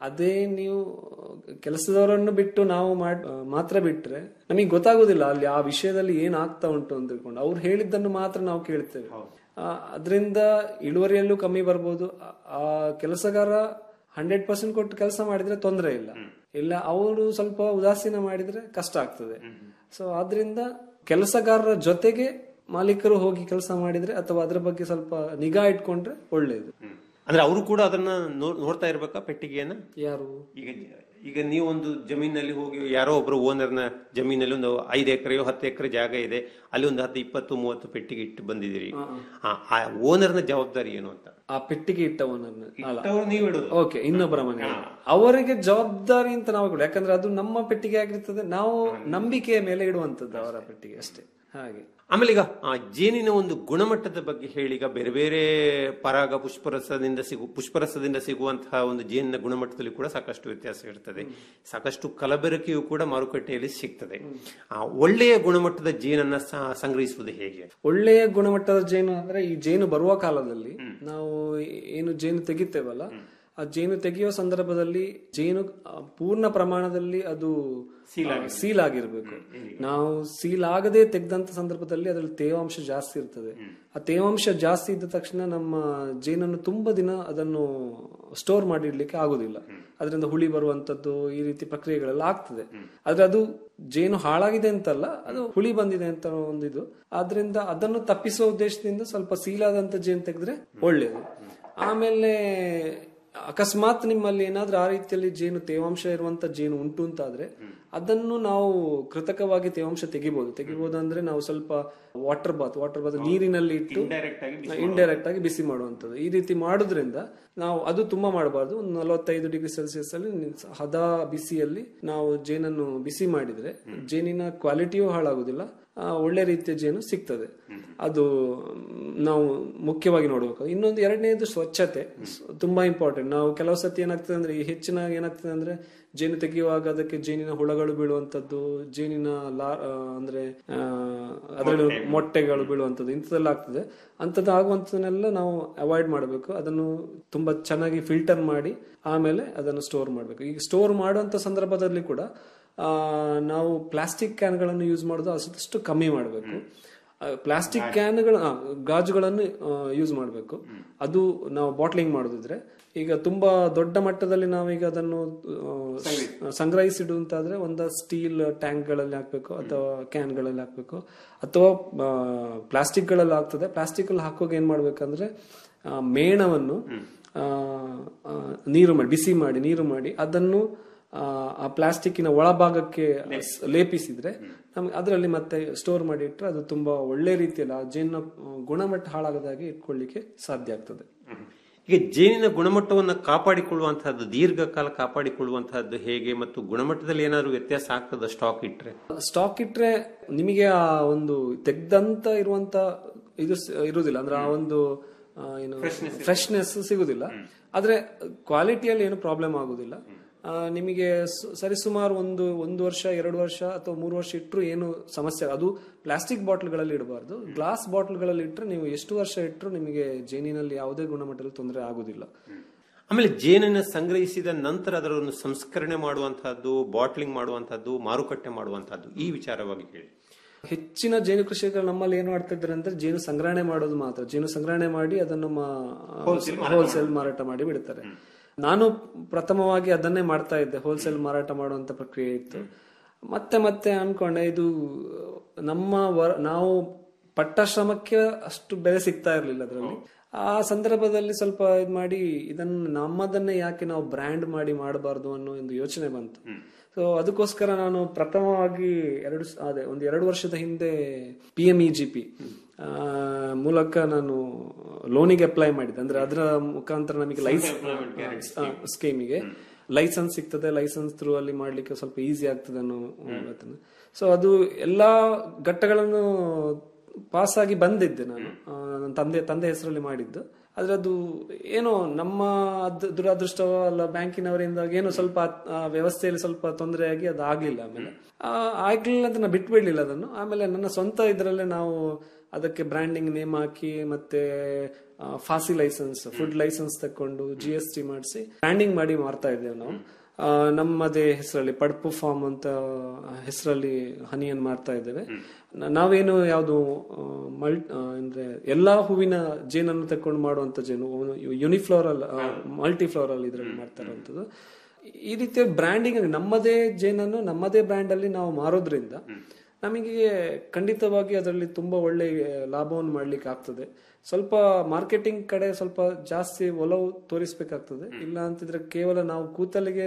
ಅದೇ ನೀವು ಕೆಲಸದವರನ್ನು ಬಿಟ್ಟು ನಾವು ಮಾಡ್ ಮಾತ್ರ ಬಿಟ್ರೆ ನಮಗೆ ಗೊತ್ತಾಗುದಿಲ್ಲ ಅಲ್ಲಿ ಆ ವಿಷಯದಲ್ಲಿ ಏನ್ ಆಗ್ತಾ ಉಂಟು ಅಂತ ತಿಳ್ಕೊಂಡು ಅವ್ರು ಹೇಳಿದ್ದನ್ನು ಮಾತ್ರ ನಾವು ಕೇಳ್ತೇವೆ ಆ, ಅದರಿಂದ ಇಳುವರಿಯಲ್ಲೂ ಕಮ್ಮಿ ಬರ್ಬೋದು ಆ- ಆ ಕೆಲಸಗಾರ ಹಂಡ್ರೆಡ್ ಪರ್ಸೆಂಟ್ ಕೊಟ್ಟು ಕೆಲಸ ಮಾಡಿದ್ರೆ ತೊಂದರೆ ಇಲ್ಲ ಇಲ್ಲ ಅವರು ಸ್ವಲ್ಪ ಉದಾಸೀನ ಮಾಡಿದ್ರೆ ಕಷ್ಟ ಆಗ್ತದೆ ಸೊ ಆದ್ರಿಂದ ಕೆಲಸಗಾರರ ಜೊತೆಗೆ ಮಾಲೀಕರು ಹೋಗಿ ಕೆಲಸ ಮಾಡಿದ್ರೆ ಅಥವಾ ಅದರ ಬಗ್ಗೆ ಸ್ವಲ್ಪ ನಿಗಾ ಇಟ್ಕೊಂಡ್ರೆ ಒಳ್ಳೇದು ಅಂದ್ರೆ ಅವರು ಕೂಡ ಅದನ್ನ ನೋ- ನೋಡ್ತಾ ಇರ್ಬೇಕಾ ಪೆಟ್ಟಿಗೆಯನ್ನ ಯಾರು ಈಗ ಈಗ ನೀವು ಒಂದು ಜಮೀನಲ್ಲಿ ಹೋಗಿ ಯಾರೋ ಒಬ್ರು ಓನರ್ನ ಜಮೀನಲ್ಲಿ ಒಂದು ಐದು ಎಕರೆಯೋ ಹತ್ತು ಎಕರೆ ಜಾಗ ಇದೆ ಅಲ್ಲಿ ಒಂದು ಹತ್ತು ಇಪ್ಪತ್ತು ಮೂವತ್ತು ಪೆಟ್ಟಿಗೆ ಇಟ್ಟು ಬಂದಿದ್ದೀರಿ ಆ, ಆ ಓನರ್ನ ಜವಾಬ್ದಾರಿ ಏನು ಅಂತ ಆ ಪೆಟ್ಟಿಗೆ ಇಟ್ಟವನನ್ನು ಇಟ್ಟವರು ನೀವು ಇಡುದು ಓಕೆ ಇನ್ನೊಬ್ಬರ ಮನೆ ಅವರಿಗೆ ಜವಾಬ್ದಾರಿ ಅಂತ ನಾವು ಕೊಡು ಯಾಕಂದ್ರೆ ಅದು ನಮ್ಮ ಪೆಟ್ಟಿಗೆ ಆಗಿರ್ತದೆ ನಾವು ನಂಬಿಕೆಯ ಮೇಲೆ ಇಡುವಂತದ್ದು ಅವರ ಪೆಟ್ಟಿಗೆ ಅಷ್ಟೇ ಹಾಗೆ ಆಮೇಲೆ ಈಗ ಆ ಜೇನಿನ ಒಂದು ಗುಣಮಟ್ಟದ ಬಗ್ಗೆ ಹೇಳಿ ಈಗ ಬೇರೆ ಬೇರೆ ಪರಾಗ ಪುಷ್ಪರಸದಿಂದ ಸಿಗು ಪುಷ್ಪರಸದಿಂದ ಸಿಗುವಂತಹ ಒಂದು ಜೇನಿನ ಗುಣಮಟ್ಟದಲ್ಲಿ ಕೂಡ ಸಾಕಷ್ಟು ವ್ಯತ್ಯಾಸ ಇರ್ತದೆ ಸಾಕಷ್ಟು ಕಲಬೆರಕೆಯು ಕೂಡ ಮಾರುಕಟ್ಟೆಯಲ್ಲಿ ಸಿಗ್ತದೆ ಆ ಒಳ್ಳೆಯ ಗುಣಮಟ್ಟದ ಜೇನನ್ನ ಸ- ಸಂಗ್ರಹಿಸುವುದು ಹೇಗೆ ಒಳ್ಳೆಯ ಗುಣಮಟ್ಟದ ಜೇನು ಅಂದ್ರೆ ಈ ಜೇನು ಬರುವ ಕಾಲದಲ್ಲಿ ನಾವು ಏನು ಜೇನು ತೆಗಿತೇವಲ್ಲ ಆ ಜೇನು ತೆಗೆಯುವ ಸಂದರ್ಭದಲ್ಲಿ ಜೇನು ಆ, ಪೂರ್ಣ ಪ್ರಮಾಣದಲ್ಲಿ ಅದು ಸೀಲ್ ಆಗಿರ್ಬೇಕು ನಾವು ಸೀಲ್ ಆಗದೆ ತೆಗೆದಂತ ಸಂದರ್ಭದಲ್ಲಿ ಅದರಲ್ಲಿ ತೇವಾಂಶ ಜಾಸ್ತಿ ಇರ್ತದೆ ಆ ತೇವಾಂಶ ಜಾಸ್ತಿ ಇದ್ದ ತಕ್ಷಣ ನಮ್ಮ ಜೇನನ್ನು ತುಂಬಾ ದಿನ ಅದನ್ನು ಸ್ಟೋರ್ ಮಾಡಿ ಇಡ್ಲಿಕ್ಕೆ ಆಗುದಿಲ್ಲ ಅದರಿಂದ ಹುಳಿ ಬರುವಂತದ್ದು ಈ ರೀತಿ ಪ್ರಕ್ರಿಯೆಗಳೆಲ್ಲ ಆಗ್ತದೆ ಆದ್ರೆ ಅದು ಜೇನು ಹಾಳಾಗಿದೆ ಅಂತಲ್ಲ ಅದು ಹುಳಿ ಬಂದಿದೆ ಅಂತ ಒಂದಿದು ಆದ್ರಿಂದ ಅದನ್ನು ತಪ್ಪಿಸುವ ಉದ್ದೇಶದಿಂದ ಸ್ವಲ್ಪ ಸೀಲಾದಂತ ಜೇನು ತೆಗೆದ್ರೆ ಒಳ್ಳೇದು ಆಮೇಲೆ ಅಕಸ್ಮಾತ್ ನಿಮ್ಮಲ್ಲಿ ಏನಾದ್ರೂ ಆ ರೀತಿಯಲ್ಲಿ ಜೇನು ತೇವಾಂಶ ಇರುವಂತ ಜೇನು ಉಂಟು ಅಂತಾದ್ರೆ ಅದನ್ನು ನಾವು ಕೃತಕವಾಗಿ ತೇವಾಂಶ ತೆಗಿಬಹುದು ತೆಗಿಬಹುದು ಅಂದ್ರೆ ನಾವು ಸ್ವಲ್ಪ ವಾಟರ್ ಬಾತ್ ವಾಟರ್ ಬಾತ್ ನೀರಿನಲ್ಲಿ ಇಟ್ಟು ಇಂಡೈರೆಕ್ಟ್ ಆಗಿ ಬಿಸಿ ಮಾಡುವಂತದ್ದು ಈ ರೀತಿ ಮಾಡೋದ್ರಿಂದ ನಾವು ಅದು ತುಂಬಾ ಮಾಡಬಾರ್ದು ಒಂದು ನಲವತ್ತೈದು ಡಿಗ್ರಿ ಸೆಲ್ಸಿಯಸ್ ಅಲ್ಲಿ ನಿ- ಹದ ಬಿಸಿಯಲ್ಲಿ ನಾವು ಜೇನನ್ನು ಬಿಸಿ ಮಾಡಿದ್ರೆ ಜೇನಿನ ಕ್ವಾಲಿಟಿಯೂ ಹಾಳಾಗುದಿಲ್ಲ ಆ, ಒಳ್ಳೆ ರೀತಿಯ ಜೇನು ಸಿಗ್ತದೆ ಅದು ಮ್, ನಾವು ಮುಖ್ಯವಾಗಿ ನೋಡಬೇಕು ಇನ್ನೊಂದು ಎರಡನೇದು ಸ್ವಚ್ಛತೆ ಸ್- ತುಂಬಾ ಇಂಪಾರ್ಟೆಂಟ್ ನಾವು ಕೆಲವು ಸತಿ ಏನಾಗ್ತದೆ ಅಂದ್ರೆ ಈ ಹೆಚ್ಚಿನ ಏನಾಗ್ತದೆ ಅಂದ್ರೆ ಜೇನು ತೆಗೆಯುವಾಗ ಅದಕ್ಕೆ ಜೇನಿನ ಹುಳಗಳು ಬೀಳುವಂತದ್ದು ಜೇನಿನ ಲಾ ಆ, ಅಂದ್ರೆ ಆ, ಅದರಲ್ಲಿ ಮೊಟ್ಟೆಗಳು ಬೀಳುವಂತದ್ದು ಇಂಥದ್ದೆಲ್ಲ ಆಗ್ತದೆ ಅಂಥದ್ದು ಆಗುವಂಥದ್ದನ್ನೆಲ್ಲ ನಾವು ಅವಾಯ್ಡ್ ಮಾಡಬೇಕು ಅದನ್ನು ತುಂಬಾ ಚೆನ್ನಾಗಿ ಫಿಲ್ಟರ್ ಮಾಡಿ ಆಮೇಲೆ ಅದನ್ನು ಸ್ಟೋರ್ ಮಾಡಬೇಕು ಈಗ ಸ್ಟೋರ್ ಮಾಡುವಂತ ಸಂದರ್ಭದಲ್ಲಿ ಕೂಡ ಆ, ನಾವು ಪ್ಲಾಸ್ಟಿಕ್ ಕ್ಯಾನ್ಗಳನ್ನು ಯೂಸ್ ಮಾಡೋದು ಆದಷ್ಟು ಕಮ್ಮಿ ಮಾಡಬೇಕು ಪ್ಲಾಸ್ಟಿಕ್ ಕ್ಯಾನ್ಗಳ ಆ, ಗಾಜುಗಳನ್ನು ಯೂಸ್ ಮಾಡಬೇಕು ಅದು ನಾವು ಬಾಟ್ಲಿಂಗ್ ಮಾಡೋದಿದ್ರೆ ಈಗ ತುಂಬಾ ದೊಡ್ಡ ಮಟ್ಟದಲ್ಲಿ ನಾವೀಗ ಅದನ್ನು ಆ, ಸಂಗ್ರಹಿಸಿಡುವಂತಾದ್ರೆ ಒಂದು ಸ್ಟೀಲ್ ಟ್ಯಾಂಕ್ಗಳಲ್ಲಿ ಹಾಕ್ಬೇಕು ಅಥವಾ ಕ್ಯಾನ್ಗಳಲ್ಲಿ ಹಾಕ್ಬೇಕು ಅಥವಾ ಪ್ಲಾಸ್ಟಿಕ್ ಗಳಲ್ಲಿ ಆಗ್ತದೆ ಪ್ಲಾಸ್ಟಿಕ್ ಅಲ್ಲಿ ಹಾಕುವಾಗ ಏನ್ ಮಾಡ್ಬೇಕಂದ್ರೆ ಆ, ಮೇಣವನ್ನು ಆ, ಆ, ನೀರು ಮಾಡಿ ಬಿಸಿ ಮಾಡಿ ನೀರು ಮಾಡಿ ಅದನ್ನು ಆ, ಆ ಪ್ಲಾಸ್ಟಿಕ್ಕಿನ ಒಳಭಾಗಕ್ಕೆ ಸ್- ಲೇಪಿಸಿದ್ರೆ ನಮ್ಗೆ ಅದರಲ್ಲಿ ಮತ್ತೆ ಸ್ಟೋರ್ ಮಾಡಿ ಇಟ್ಟರೆ ಅದು ತುಂಬಾ ಒಳ್ಳೆ ರೀತಿಯಲ್ಲಿ ಆ ಜೇನಿನ ಆ, ಗುಣಮಟ್ಟ ಹಾಳಾಗದಾಗೆ ಇಟ್ಕೊಳ್ಳಿಕ್ಕೆ ಸಾಧ್ಯ ಆಗ್ತದೆ ಈಗ ಜೇನಿನ ಗುಣಮಟ್ಟವನ್ನ ಕಾಪಾಡಿಕೊಳ್ಳುವಂತಹದ್ದು ದೀರ್ಘಕಾಲ ಕಾಪಾಡಿಕೊಳ್ಳುವಂತಹದ್ದು ಹೇಗೆ ಮತ್ತು ಗುಣಮಟ್ಟದಲ್ಲಿ ಏನಾದ್ರು ವ್ಯತ್ಯಾಸ ಆಗ್ತದ ಸ್ಟಾಕ್ ಇಟ್ರೆ ಸ್ಟಾಕ್ ಇಟ್ರೆ ನಿಮಗೆ ಆ ಒಂದು ತೆಗ್ದಂತ ಇರುವಂತ ಇದು ಸ- ಇರುವುದಿಲ್ಲ ಅಂದ್ರೆ ಆ ಒಂದು ಆ, ಏನು ಫ್ರೆಶ್ನೆಸ್ ಸಿಗುದಿಲ್ಲ ಆದ್ರೆ ಕ್ವಾಲಿಟಿಯಲ್ಲಿ ಏನು ಪ್ರಾಬ್ಲಮ್ ಆಗುದಿಲ್ಲ ಆ, ನಿಮಗೆ ಸ- ಸರಿಸುಮಾರು ಒಂದು ಒಂದು ವರ್ಷ ಎರಡು ವರ್ಷ ಅಥವಾ ಮೂರು ವರ್ಷ ಇಟ್ಟರು ಏನು ಸಮಸ್ಯೆ ಅದು ಪ್ಲಾಸ್ಟಿಕ್ ಬಾಟಲ್ಗಳಲ್ಲಿ ಇಡಬಾರ್ದು ಗ್ಲಾಸ್ ಬಾಟಲ್ಗಳಲ್ಲಿ ಇಟ್ಟರೆ ನೀವು ಎಷ್ಟು ವರ್ಷ ಇಟ್ಟರು ನಿಮಗೆ ಜೇನಿನಲ್ಲಿ ಯಾವುದೇ ಗುಣಮಟ್ಟದಲ್ಲಿ ತೊಂದರೆ ಆಗುದಿಲ್ಲ ಆಮೇಲೆ ಜೇನನ್ನ ಸಂಗ್ರಹಿಸಿದ ನಂತರ ಅದರನ್ನು ಸಂಸ್ಕರಣೆ ಮಾಡುವಂತಹದ್ದು ಬಾಟ್ಲಿಂಗ್ ಮಾಡುವಂತಹದ್ದು ಮಾರುಕಟ್ಟೆ ಮಾಡುವಂತಹದ್ದು ಈ ವಿಚಾರವಾಗಿ ಹೇಳಿ ಹೆಚ್ಚಿನ ಜೇನು ಕೃಷಿಕರು ನಮ್ಮಲ್ಲಿ ಏನು ಮಾಡ್ತಾ ಇದ್ದಾರೆ ಅಂದ್ರೆ ಜೇನು ಸಂಗ್ರಹಣೆ ಮಾಡೋದು ಮಾತ್ರ ಜೇನು ಸಂಗ್ರಹಣೆ ಮಾಡಿ ಅದನ್ನು Wholesale ಮಾರಾಟ ಹೋಲ್ಸೇಲ್ ಮಾರಾಟ ಮಾಡಿ ಬಿಡ್ತಾರೆ ನಾನು ಪ್ರಥಮವಾಗಿ ಅದನ್ನೇ ಮಾಡ್ತಾ ಇದ್ದೆ ಹೋಲ್ಸೇಲ್ ಮಾರಾಟ ಮಾಡುವಂತ ಪ್ರಕ್ರಿಯೆ ಇತ್ತು ಮತ್ತೆ ಮತ್ತೆ ಅನ್ಕೊಂಡೆ ಇದು ನಮ್ಮ ವರ್- ನಾವು ಪಟ್ಟ ಶ್ರಮಕ್ಕೆ ಅಷ್ಟು ಬೆಲೆ ಸಿಗ್ತಾ ಇರ್ಲಿಲ್ಲ ಅದರಲ್ಲಿ ಆ ಸಂದರ್ಭದಲ್ಲಿ ಸ್ವಲ್ಪ ಇದ್ ಮಾಡಿ ಇದನ್ನು ನಮ್ಮದನ್ನೇ ಯಾಕೆ ನಾವು ಬ್ರ್ಯಾಂಡ್ ಮಾಡಿ ಮಾಡಬಾರ್ದು ಅನ್ನೋ ಒಂದು ಯೋಚನೆ ಬಂತು ಸೊ ಅದಕ್ಕೋಸ್ಕರ ನಾನು ಪ್ರಥಮವಾಗಿ ಎರಡು ಸ- ಅದೇ ಒಂದು ಎರಡು ವರ್ಷದ ಹಿಂದೆ P M E G P ಮೂಲಕ ನಾನು ಲೋನಿಗೆ ಅಪ್ಲೈ ಮಾಡಿದ್ದೆ ಅಂದ್ರೆ ಅದರ ಮುಖಾಂತರ ನಮಗೆ ಲೈಸೆನ್ಸ್ ಸ್ಕೀಮಿಗೆ ಲೈಸೆನ್ಸ್ ಸಿಗ್ತದೆ ಲೈಸೆನ್ಸ್ ಥ್ರೂ ಅಲ್ಲಿ ಮಾಡ್ಲಿಕ್ಕೆ ಸ್ವಲ್ಪ ಈಸಿ ಆಗ್ತದೆ ಅನ್ನೋ ಸೊ ಅದು ಎಲ್ಲಾ ಘಟ್ಟಗಳನ್ನು ಪಾಸ್ ಆಗಿ ಬಂದಿದ್ದೆ ನಾನು ಆ, ನನ್ನ ತಂದೆ ತಂದೆ ಹೆಸರಲ್ಲಿ ಮಾಡಿದ್ದು ಆದ್ರೆ ಅದು ಏನೋ ನಮ್ಮ ಅದ್- ದುರದೃಷ್ಟವೋ ಅಲ್ಲ ಬ್ಯಾಂಕಿನವರಿಂದ ಏನೋ ಸ್ವಲ್ಪ ಆ ವ್ಯವಸ್ಥೆಯಲ್ಲಿ ಸ್ವಲ್ಪ ತೊಂದರೆ ಆಗಿ ಅದು ಆಗ್ಲಿಲ್ಲ ಆಮೇಲೆ ಆ, ಆಗ್ಲಿಲ್ಲ ಅಂತ ನಾನು ಬಿಟ್ಬಿಡ್ಲಿಲ್ಲ ಅದನ್ನು ಆಮೇಲೆ ನನ್ನ ಸ್ವಂತ ಇದರಲ್ಲೇ ನಾವು ಅದಕ್ಕೆ ಬ್ರ್ಯಾಂಡಿಂಗ್ ನೇಮ್ ಹಾಕಿ ಮತ್ತೆ ಫಾಸಿ ಲೈಸೆನ್ಸ್ ಫುಡ್ ಲೈಸೆನ್ಸ್ ತಕೊಂಡು ಜಿ ಎಸ್ ಟಿ ಮಾಡಿಸಿ ಬ್ರ್ಯಾಂಡಿಂಗ್ ಮಾಡಿ ಮಾರ್ತಾ ಇದ್ದೇವೆ ನಾವು ಆ, ನಮ್ಮದೇ ಹೆಸರಲ್ಲಿ ಪಡ್ಪು ಫಾರ್ಮ್ ಅಂತ ಹೆಸರಲ್ಲಿ ಹನಿಯನ್ನು ಮಾರ್ತಾ ಇದ್ದೇವೆ ನ- ನಾವೇನು ಯಾವುದು ಮಲ್ ಅಂದ್ರೆ ಎಲ್ಲಾ ಹೂವಿನ ಜೇನನ್ನು ತಕೊಂಡು ಮಾಡುವಂತ ಜೇನು ಯುನಿಫ್ಲೋರಲ್ ಮಲ್ಟಿಫ್ಲೋರಲ್ ಇದರಲ್ಲಿ ಮಾಡ್ತಾ ಇರುವಂತದ್ದು ಈ ರೀತಿಯ ಬ್ರ್ಯಾಂಡಿಂಗ್ ನಮ್ಮದೇ ಜೇನನ್ನು ನಮ್ಮದೇ ಬ್ರ್ಯಾಂಡ್ ಅಲ್ಲಿ ನಾವು ಮಾರೋದ್ರಿಂದ ನಮಗೆ ಖಂಡಿತವಾಗಿ ಅದರಲ್ಲಿ ತುಂಬಾ ಒಳ್ಳೆ ಲಾಭವನ್ನು ಮಾಡ್ಲಿಕ್ಕೆ ಆಗ್ತದೆ ಸ್ವಲ್ಪ ಮಾರ್ಕೆಟಿಂಗ್ ಕಡೆ ಸ್ವಲ್ಪ ಜಾಸ್ತಿ ಒಲವು ತೋರಿಸ್ಬೇಕಾಗ್ತದೆ ಇಲ್ಲ ಅಂತಿದ್ರೆ ಕೇವಲ ನಾವು ಕೂತಲ್ಲಿಗೆ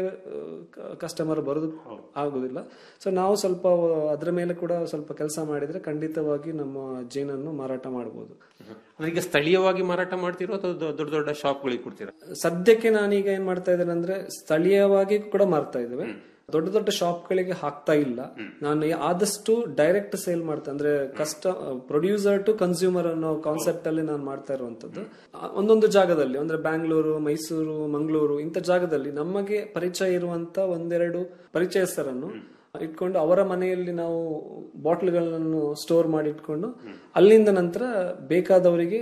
ಕಸ್ಟಮರ್ ಬರೋದು ಆಗುದಿಲ್ಲ ಸೊ ನಾವು ಸ್ವಲ್ಪ ಅದರ ಮೇಲೆ ಕೂಡ ಸ್ವಲ್ಪ ಕೆಲಸ ಮಾಡಿದ್ರೆ ಖಂಡಿತವಾಗಿ ನಮ್ಮ ಜೇನನ್ನು ಮಾರಾಟ ಮಾಡಬಹುದು ಅಂದ್ರೆ ಈಗ ಸ್ಥಳೀಯವಾಗಿ ಮಾರಾಟ ಮಾಡ್ತಿರೋ ಅಥವಾ ದೊ- ದೊಡ್ಡ ದೊಡ್ಡ ಶಾಪ್ಗಳಿಗೆ ಕೊಡ್ತೀರಾ ಸದ್ಯಕ್ಕೆ ನಾನೀಗ ಏನ್ ಮಾಡ್ತಾ ಇದ್ದೇನೆ ಅಂದ್ರೆ ಸ್ಥಳೀಯವಾಗಿ ಕೂಡ ಮಾರ್ತಾ ಇದ್ದೇವೆ ದೊಡ್ಡ ದೊಡ್ಡ ಶಾಪ್ಗಳಿಗೆ ಹಾಕ್ತಾ ಇಲ್ಲ ನಾನು ಆದಷ್ಟು ಡೈರೆಕ್ಟ್ ಸೇಲ್ ಮಾಡ್ತಾ ಅಂದ್ರೆ ಕಷ್ಟ ಪ್ರೊಡ್ಯೂಸರ್ ಟು ಕನ್ಸ್ಯೂಮರ್ ಅನ್ನೋ ಕಾನ್ಸೆಪ್ಟ್ ಅಲ್ಲಿ ನಾನು ಮಾಡ್ತಾ ಇರುವಂತದ್ದು ಆ, ಒಂದೊಂದು ಜಾಗದಲ್ಲಿ ಅಂದ್ರೆ ಬ್ಯಾಂಗ್ಳೂರು ಮೈಸೂರು ಮಂಗಳೂರು ಇಂಥ ಜಾಗದಲ್ಲಿ ನಮಗೆ ಪರಿಚಯ ಇರುವಂತ ಒಂದೆರಡು ಪರಿಚಯಸ್ಥರನ್ನು ಇಟ್ಕೊಂಡು ಅವರ ಮನೆಯಲ್ಲಿ ನಾವು ಬಾಟ್ಲ್ಗಳನ್ನು ಸ್ಟೋರ್ ಮಾಡಿ ಇಟ್ಕೊಂಡು ಅಲ್ಲಿಂದ ನಂತರ ಬೇಕಾದವರಿಗೆ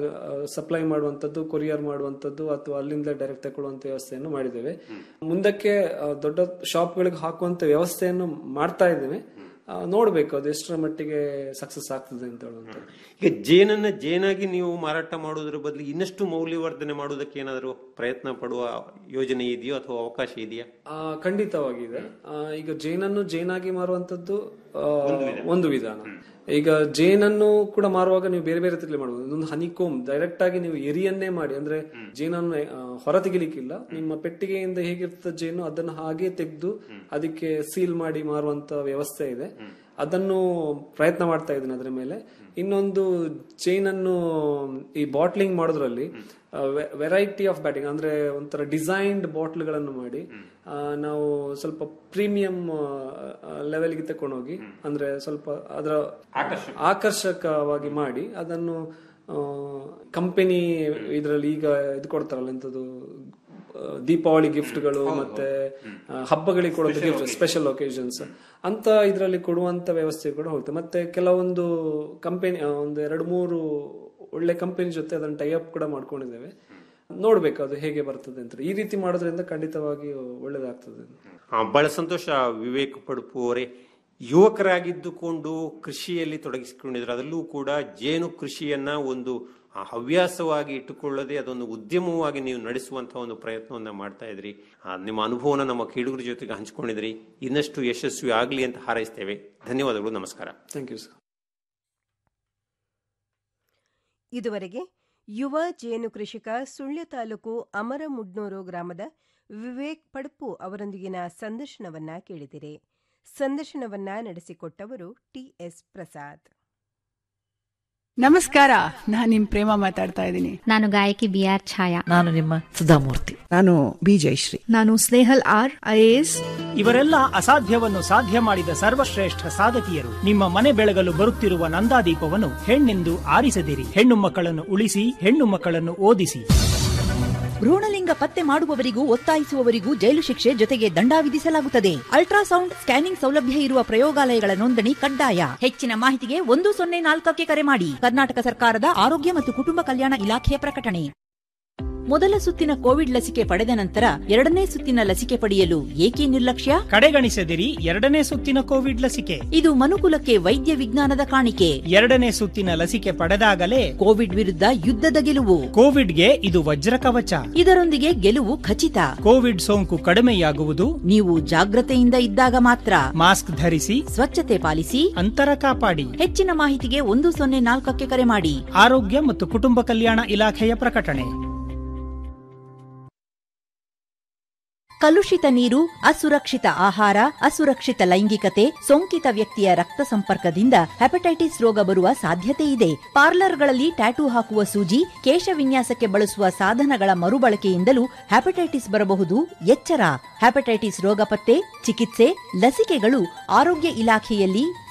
ಸಪ್ಲೈ ಮಾಡುವಂತದ್ದು ಕೊರಿಯರ್ ಮಾಡುವಂತದ್ದು ಅಥವಾ ಅಲ್ಲಿಂದ ಡೈರೆಕ್ಟ್ ತಗೊಳ್ಳುವಂತ ವ್ಯವಸ್ಥೆಯನ್ನು ಮಾಡಿದ್ದೇವೆ ಮುಂದಕ್ಕೆ ಆ, ದೊಡ್ಡ ಶಾಪ್ಗಳಿಗೆ ಹಾಕುವಂತ ವ್ಯವಸ್ಥೆಯನ್ನು ಮಾಡ್ತಾ ಇದ್ದೇವೆ ಆ, ನೋಡ್ಬೇಕು ಅದು ಎಷ್ಟರ ಮಟ್ಟಿಗೆ ಸಕ್ಸಸ್ ಆಗ್ತದೆ ಅಂತ ಹೇಳುವಂತ ಈಗ ಜೇನನ್ನ ಜೇನಾಗಿ ನೀವು ಮಾರಾಟ ಮಾಡೋದ್ರ ಬದಲು ಇನ್ನಷ್ಟು ಮೌಲ್ಯವರ್ಧನೆ ಮಾಡೋದಕ್ಕೆ ಏನಾದರೂ ಪ್ರಯತ್ನ ಪಡುವ ಯೋಜನೆ ಇದೆಯೋ ಅಥವಾ ಅವಕಾಶ ಇದೆಯಾ ಆ, ಖಂಡಿತವಾಗಿದೆ ಆ, ಈಗ ಜೇನನ್ನು ಜೇನಾಗಿ ಮಾರುವಂತದ್ದು ಆ, ಒಂದು ವಿಧಾನ ಈಗ ಜೇನನ್ನು ಕೂಡ ಮಾರುವಾಗ ನೀವು ಬೇರೆ ಬೇರೆ ರೀತಿಯಲ್ಲಿ ಮಾಡಬಹುದು ಇದೊಂದು ಹನಿಕೋಮ್ ಡೈರೆಕ್ಟ್ ಆಗಿ ನೀವು ಎರಿಯನ್ನೇ ಮಾಡಿ ಅಂದ್ರೆ ಜೇನನ್ನು ಆ, ಹೊರ ತೆಗಿಲಿಕ್ಕಿಲ್ಲ ನಿಮ್ಮ ಪೆಟ್ಟಿಗೆಯಿಂದ ಹೇಗಿರ್ತದೆ ಜೇನು ಅದನ್ನು ಹಾಗೆ ತೆಗೆದು ಅದಕ್ಕೆ ಸೀಲ್ ಮಾಡಿ ಮಾರುವಂತ ವ್ಯವಸ್ಥೆ ಇದೆ ಅದನ್ನು ಪ್ರಯತ್ನ ಮಾಡ್ತಾ ಇದ್ದೀನಿ ಅದ್ರ ಮೇಲೆ ಇನ್ನೊಂದು ಚೈನ್ ಅನ್ನು ಈ ಬಾಟ್ಲಿಂಗ್ ಮಾಡೋದ್ರಲ್ಲಿ ವೆರೈಟಿ ಆಫ್ ಬ್ಯಾಟಿಂಗ್ ಅಂದ್ರೆ ಒಂಥರ ಡಿಸೈನ್ಡ್ ಬಾಟ್ಲ್ಗಳನ್ನು ಮಾಡಿ ಆ, ನಾವು ಸ್ವಲ್ಪ ಪ್ರೀಮಿಯಂ ಲೆವೆಲ್ಗೆ ತಕೊಂಡೋಗಿ ಅಂದ್ರೆ ಸ್ವಲ್ಪ ಅದರ ಆಕರ್ಷಕವಾಗಿ ಮಾಡಿ ಅದನ್ನು ಕಂಪನಿ ಇದರಲ್ಲಿ ಈಗ ಇದು ಕೊಡ್ತಾರಲ್ಲ ಎಂತದ್ದು ಆ, ದೀಪಾವಳಿ ಗಿಫ್ಟ್ಗಳು ಮತ್ತೆ ಆ, ಹಬ್ಬಗಳಿಗೆ ಕೊಡುವಂತ ಗಿಫ್ಟ್ ಸ್ಪೆಷಲ್ ಒಕೇಶನ್ಸ್ ಅಂತ ಇದರಲ್ಲಿ ಕೊಡುವಂತ ವ್ಯವಸ್ಥೆ ಕೂಡ ಹೋಗುತ್ತೆ ಮತ್ತೆ ಕೆಲವೊಂದು ಕಂಪನಿ ಒಂದು ಎರಡು ಮೂರು ಒಳ್ಳೆ ಕಂಪನಿ ಜೊತೆ ಅದನ್ನ ಟೈ ಅಪ್ ಕೂಡ ಮಾಡ್ಕೊಂಡಿದ್ದೇವೆ ನೋಡ್ಬೇಕು ಅದು ಹೇಗೆ ಬರ್ತದೆ ಅಂತ ಈ ರೀತಿ ಮಾಡೋದ್ರಿಂದ ಖಂಡಿತವಾಗಿ ಒಳ್ಳೇದಾಗ್ತದೆ ಆ, ಬಹಳ ಸಂತೋಷ ವಿವೇಕ್ ಪಡುಪು ಅವರೇ ಯುವಕರಾಗಿದ್ದುಕೊಂಡು ಕೃಷಿಯಲ್ಲಿ ತೊಡಗಿಸಿಕೊಂಡಿದ್ರು ಅದರಲ್ಲೂ ಕೂಡ ಜೇನು ಕೃಷಿಯನ್ನ ಒಂದು ಆ, ಹವ್ಯಾಸವಾಗಿ ಇಟ್ಟುಕೊಳ್ಳದೆ ಅದೊಂದು ಉದ್ಯಮವಾಗಿ ನೀವು ನಡೆಸುವಂತಹ ಒಂದು ಪ್ರಯತ್ನವನ್ನ ಮಾಡ್ತಾ ಇದ್ರಿ ಆ, ನಿಮ್ಮ ಅನುಭವನ ನಮ್ಮ ಕೇಳುಗರ ಜೊತೆಗೆ ಹಂಚಿಕೊಂಡಿದ್ರಿ ಇನ್ನಷ್ಟು ಯಶಸ್ವಿ ಆಗಲಿ ಅಂತ ಹಾರೈಸ್ತೇವೆ ಧನ್ಯವಾದಗಳು ನಮಸ್ಕಾರ ಥ್ಯಾಂಕ್ ಯು ಸರ್ ಇದುವರೆಗೆ ಯುವ ಜೇನು ಕೃಷಿಕ ಸುಳ್ಯ ತಾಲೂಕು ಅಮರಮುಡ್ನೂರು ಗ್ರಾಮದ ವಿವೇಕ್ ಪಡ್ಪು ಅವರೊಂದಿಗಿನ ಸಂದರ್ಶನವನ್ನ ಕೇಳಿದಿರಿ ಸಂದರ್ಶನವನ್ನ ನಡೆಸಿಕೊಟ್ಟವರು ಟಿಎಸ್ ಪ್ರಸಾದ್ ನಮಸ್ಕಾರ ನಾನ್ ನಿಮ್ ಪ್ರೇಮ ಮಾತಾಡ್ತಾ ಇದ್ದೀನಿ ನಾನು ಗಾಯಕಿ ಬಿ ಆರ್ ಛಾಯಾ ನಾನು ನಿಮ್ಮ ಸುಧಾಮೂರ್ತಿ ನಾನು ಬಿ ಜಯಶ್ರೀ ನಾನು ಸ್ನೇಹಲ್ ಆರ್ ಐಎಎಸ್ ಇವರೆಲ್ಲ ಅಸಾಧ್ಯವನ್ನು ಸಾಧ್ಯ ಮಾಡಿದ ಸರ್ವಶ್ರೇಷ್ಠ ಸಾಧಕಿಯರು ನಿಮ್ಮ ಮನೆ ಬೆಳಗಲು ಬರುತ್ತಿರುವ ನಂದಾದೀಪವನ್ನು ಹೆಣ್ಣೆಂದು ಆರಿಸದಿರಿ ಹೆಣ್ಣು ಮಕ್ಕಳನ್ನು ಉಳಿಸಿ ಹೆಣ್ಣು ಮಕ್ಕಳನ್ನು ಓದಿಸಿ ಭ್ರೂಣಲಿಂಗ ಪತ್ತೆ ಮಾಡುವವರಿಗೂ ಒತ್ತಾಯಿಸುವವರಿಗೂ ಜೈಲು ಶಿಕ್ಷೆ ಜೊತೆಗೆ ದಂಡ ವಿಧಿಸಲಾಗುತ್ತದೆ ಅಲ್ಟ್ರಾಸೌಂಡ್ ಸ್ಕ್ಯಾನಿಂಗ್ ಸೌಲಭ್ಯ ಇರುವ ಪ್ರಯೋಗಾಲಯಗಳ ನೋಂದಣಿ ಕಡ್ಡಾಯ ಹೆಚ್ಚಿನ ಮಾಹಿತಿಗೆ ಒಂದು ಸೊನ್ನೆ ನಾಲ್ಕಕ್ಕೆ ಕರೆ ಮಾಡಿ ಕರ್ನಾಟಕ ಸರ್ಕಾರದ ಆರೋಗ್ಯ ಮತ್ತು ಕುಟುಂಬ ಕಲ್ಯಾಣ ಇಲಾಖೆಯ ಪ್ರಕಟಣೆ ಮೊದಲ ಸುತ್ತಿನ ಕೋವಿಡ್ ಲಸಿಕೆ ಪಡೆದ ನಂತರ ಎರಡನೇ ಸುತ್ತಿನ ಲಸಿಕೆ ಪಡೆಯಲು ಏಕೆ ನಿರ್ಲಕ್ಷ್ಯ ಕಡೆಗಣಿಸದಿರಿ ಎರಡನೇ ಸುತ್ತಿನ ಕೋವಿಡ್ ಲಸಿಕೆ ಇದು ಮನುಕುಲಕ್ಕೆ ವೈದ್ಯ ವಿಜ್ಞಾನದ ಕಾಣಿಕೆ ಎರಡನೇ ಸುತ್ತಿನ ಲಸಿಕೆ ಪಡೆದಾಗಲೇ ಕೋವಿಡ್ ವಿರುದ್ಧ ಯುದ್ಧದ ಗೆಲುವು ಕೋವಿಡ್ಗೆ ಇದು ವಜ್ರ ಕವಚ ಇದರೊಂದಿಗೆ ಗೆಲುವು ಖಚಿತ ಕೋವಿಡ್ ಸೋಂಕು ಕಡಿಮೆಯಾಗುವುದು ನೀವು ಜಾಗ್ರತೆಯಿಂದ ಇದ್ದಾಗ ಮಾತ್ರ ಮಾಸ್ಕ್ ಧರಿಸಿ ಸ್ವಚ್ಛತೆ ಪಾಲಿಸಿ ಅಂತರ ಕಾಪಾಡಿ ಹೆಚ್ಚಿನ ಮಾಹಿತಿಗೆ ಒಂದು ಸೊನ್ನೆ ನಾಲ್ಕಕ್ಕೆ ಕರೆ ಮಾಡಿ ಆರೋಗ್ಯ ಮತ್ತು ಕುಟುಂಬ ಕಲ್ಯಾಣ ಇಲಾಖೆಯ ಪ್ರಕಟಣೆ ಕಲುಷಿತ ನೀರು ಅಸುರಕ್ಷಿತ ಆಹಾರ ಅಸುರಕ್ಷಿತ ಲೈಂಗಿಕತೆ ಸೋಂಕಿತ ವ್ಯಕ್ತಿಯ ರಕ್ತ ಸಂಪರ್ಕದಿಂದ ಹೆಪಟೈಟಿಸ್ ರೋಗ ಬರುವ ಸಾಧ್ಯತೆ ಇದೆ ಪಾರ್ಲರ್ಗಳಲ್ಲಿ ಟ್ಯಾಟೂ ಹಾಕುವ ಸೂಜಿ ಕೇಶ ವಿನ್ಯಾಸಕ್ಕೆ ಬಳಸುವ ಸಾಧನಗಳ ಮರುಬಳಕೆಯಿಂದಲೂ ಹೆಪಟೈಟಿಸ್ ಬರಬಹುದು ಎಚ್ಚರ ಹೆಪಟೈಟಿಸ್ ರೋಗ ಪತ್ತೆ ಚಿಕಿತ್ಸೆ ಲಸಿಕೆಗಳು ಆರೋಗ್ಯ ಇಲಾಖೆಯಲ್ಲಿ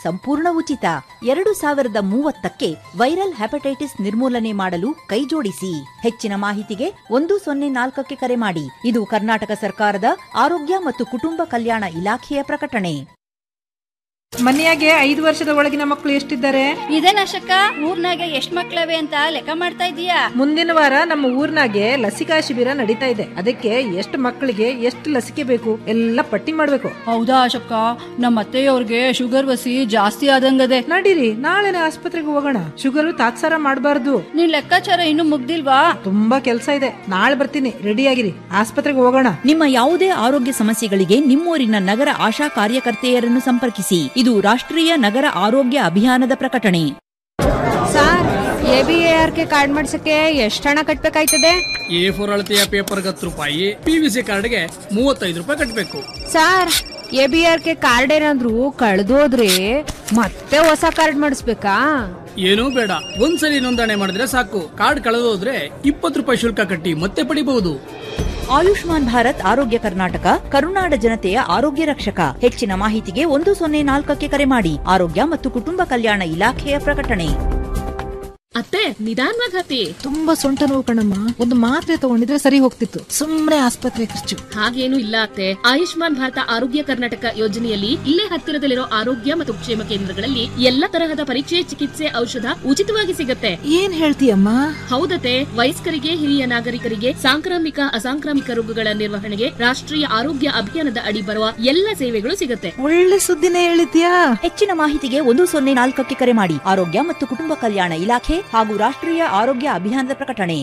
ಸಂಪೂರ್ಣ ಉಚಿತ ಎರಡು ಸಾವಿರದ ಮೂವತ್ತಕ್ಕೆ ವೈರಲ್ ಹೆಪಟೈಟಿಸ್ ನಿರ್ಮೂಲನೆ ಮಾಡಲು ಕೈಜೋಡಿಸಿ ಹೆಚ್ಚಿನ ಮಾಹಿತಿಗೆ ಒಂದು ಸೊನ್ನೆ ನಾಲ್ಕಕ್ಕೆ ಕರೆ ಮಾಡಿ ಇದು ಕರ್ನಾಟಕ ಸರ್ಕಾರದ ಆರೋಗ್ಯ ಮತ್ತು ಕುಟುಂಬ ಕಲ್ಯಾಣ ಇಲಾಖೆಯ ಪ್ರಕಟಣೆ ಮನೆಯಾಗೆ ಐದು ವರ್ಷದ ಒಳಗಿನ ಮಕ್ಕಳು ಎಷ್ಟಿದ್ದಾರೆ ಇದೇ ನಶಕ್ಕ ಊರ್ನಾಗ ಎಷ್ಟ್ ಮಕ್ಳವೆ ಅಂತ ಲೆಕ್ಕ ಮಾಡ್ತಾ ಇದೀಯಾ ಮುಂದಿನ ವಾರ ನಮ್ಮ ಊರ್ನಾಗೆ ಲಸಿಕಾ ಶಿಬಿರ ನಡೀತಾ ಇದೆ ಅದಕ್ಕೆ ಎಷ್ಟು ಮಕ್ಕಳಿಗೆ ಎಷ್ಟು ಲಸಿಕೆ ಬೇಕು ಎಲ್ಲ ಪಟ್ಟಿ ಮಾಡ್ಬೇಕು ಹೌದಾ ಅಶಕ್ಕ ನಮ್ಮ ಅತ್ತೆಯವ್ರಿಗೆ ಶುಗರ್ ವಸಿ ಜಾಸ್ತಿ ಆದಂಗದೆ ನಡೀರಿ ನಾಳೆನೆ ಆಸ್ಪತ್ರೆಗೆ ಹೋಗೋಣ ಶುಗರ್ ತಾತ್ಸಾರ ಮಾಡಬಾರ್ದು ನಿನ್ ಲೆಕ್ಕಾಚಾರ ಇನ್ನು ಮುಗ್ದಿಲ್ವಾ ತುಂಬಾ ಕೆಲಸ ಇದೆ ನಾಳೆ ಬರ್ತೀನಿ ರೆಡಿ ಆಗಿರಿ ಆಸ್ಪತ್ರೆಗೆ ಹೋಗೋಣ ನಿಮ್ಮ ಯಾವುದೇ ಆರೋಗ್ಯ ಸಮಸ್ಯೆಗಳಿಗೆ ನಿಮ್ಮೂರಿನ ನಗರ ಆಶಾ ಕಾರ್ಯಕರ್ತೆಯರನ್ನು ಸಂಪರ್ಕಿಸಿ ಇದು ರಾಷ್ಟ್ರೀಯ ನಗರ ಆರೋಗ್ಯ ಅಭಿಯಾನದ ಪ್ರಕಟಣೆ sir A B A R K card ಮಾಡ್ಸಕ್ಕೆ ಎಷ್ಟು ಹಣ ಕಟ್ಬೇಕಾಯ್ತದೆ ಎ ಫೋರ್ ಅಳತೆಯ ಪೇಪರ್ ಹತ್ತು ರೂಪಾಯಿ ಪಿ ವಿ ಸಿ ಕಾರ್ಡ್ಗೆ ಮೂವತ್ತೈದು ರೂಪಾಯಿ ಕಟ್ಟಬೇಕು sir A B R K card ಏನಾದ್ರು ಕಳ್ದೋದ್ರೆ ಮತ್ತೆ ಹೊಸ ಕಾರ್ಡ್ ಮಾಡಿಸ್ಬೇಕಾ ಏನೂ ಬೇಡ ಒಂದ್ಸಲಿ ನೋಂದಣಿ ಮಾಡಿದ್ರೆ ಸಾಕು ಕಾರ್ಡ್ ಕಳೆದೋದ್ರೆ ಇಪ್ಪತ್ತು ರೂಪಾಯಿ ಶುಲ್ಕ ಕಟ್ಟಿ ಮತ್ತೆ ಪಡಿಬಹುದು ಆಯುಷ್ಮಾನ್ ಭಾರತ್ ಆರೋಗ್ಯ ಕರ್ನಾಟಕ ಕರುನಾಡ ಜನತೆಯ ಆರೋಗ್ಯ ರಕ್ಷಕ ಹೆಚ್ಚಿನ ಮಾಹಿತಿಗೆ ಒಂದು ಸೊನ್ನೆ ನಾಲ್ಕಕ್ಕೆ ಕರೆ ಮಾಡಿ ಆರೋಗ್ಯ ಮತ್ತು ಕುಟುಂಬ ಕಲ್ಯಾಣ ಇಲಾಖೆಯ ಪ್ರಕಟಣೆ ಅತ್ತೆ ನಿಧಾನವಾಗಿ ಹತ್ತಿ ತುಂಬಾ ಸೊಂಟ ನೋವು ಕಣಮ್ಮ ಒಂದು ಮಾತ್ರೆ ತಗೊಂಡಿದ್ರೆ ಸರಿ ಹೋಗ್ತಿತ್ತು ಸುಮ್ನೆ ಆಸ್ಪತ್ರೆ ಖರ್ಚು ಹಾಗೇನು ಇಲ್ಲ ಅತ್ತೆ ಆಯುಷ್ಮಾನ್ ಭಾರತ ಆರೋಗ್ಯ ಕರ್ನಾಟಕ ಯೋಜನೆಯಲ್ಲಿ ಇಲ್ಲೇ ಹತ್ತಿರದಲ್ಲಿರೋ ಆರೋಗ್ಯ ಮತ್ತು ಕ್ಷೇಮ ಕೇಂದ್ರಗಳಲ್ಲಿ ಎಲ್ಲ ತರಹದ ಪರೀಕ್ಷೆ ಚಿಕಿತ್ಸೆ ಔಷಧ ಉಚಿತವಾಗಿ ಸಿಗತ್ತೆ ಏನ್ ಹೇಳ್ತೀಯಮ್ಮ ಹೌದತೆ ವಯಸ್ಕರಿಗೆ ಹಿರಿಯ ನಾಗರಿಕರಿಗೆ ಸಾಂಕ್ರಾಮಿಕ ಅಸಾಂಕ್ರಾಮಿಕ ರೋಗಗಳ ನಿರ್ವಹಣೆಗೆ ರಾಷ್ಟ್ರೀಯ ಆರೋಗ್ಯ ಅಭಿಯಾನದ ಅಡಿ ಬರುವ ಎಲ್ಲ ಸೇವೆಗಳು ಸಿಗತ್ತೆ ಒಳ್ಳೆ ಸುದ್ದಿನೇ ಹೇಳಿದ್ಯಾ ಹೆಚ್ಚಿನ ಮಾಹಿತಿಗೆ ಒಂದು ಸೊನ್ನೆ ನಾಲ್ಕಕ್ಕೆ ಕರೆ ಮಾಡಿ ಆರೋಗ್ಯ ಮತ್ತು ಕುಟುಂಬ ಕಲ್ಯಾಣ ಇಲಾಖೆ ಹಾಗೂ ರಾಷ್ಟ್ರೀಯ ಆರೋಗ್ಯ ಅಭಿಯಾನದ ಪ್ರಕಟಣೆ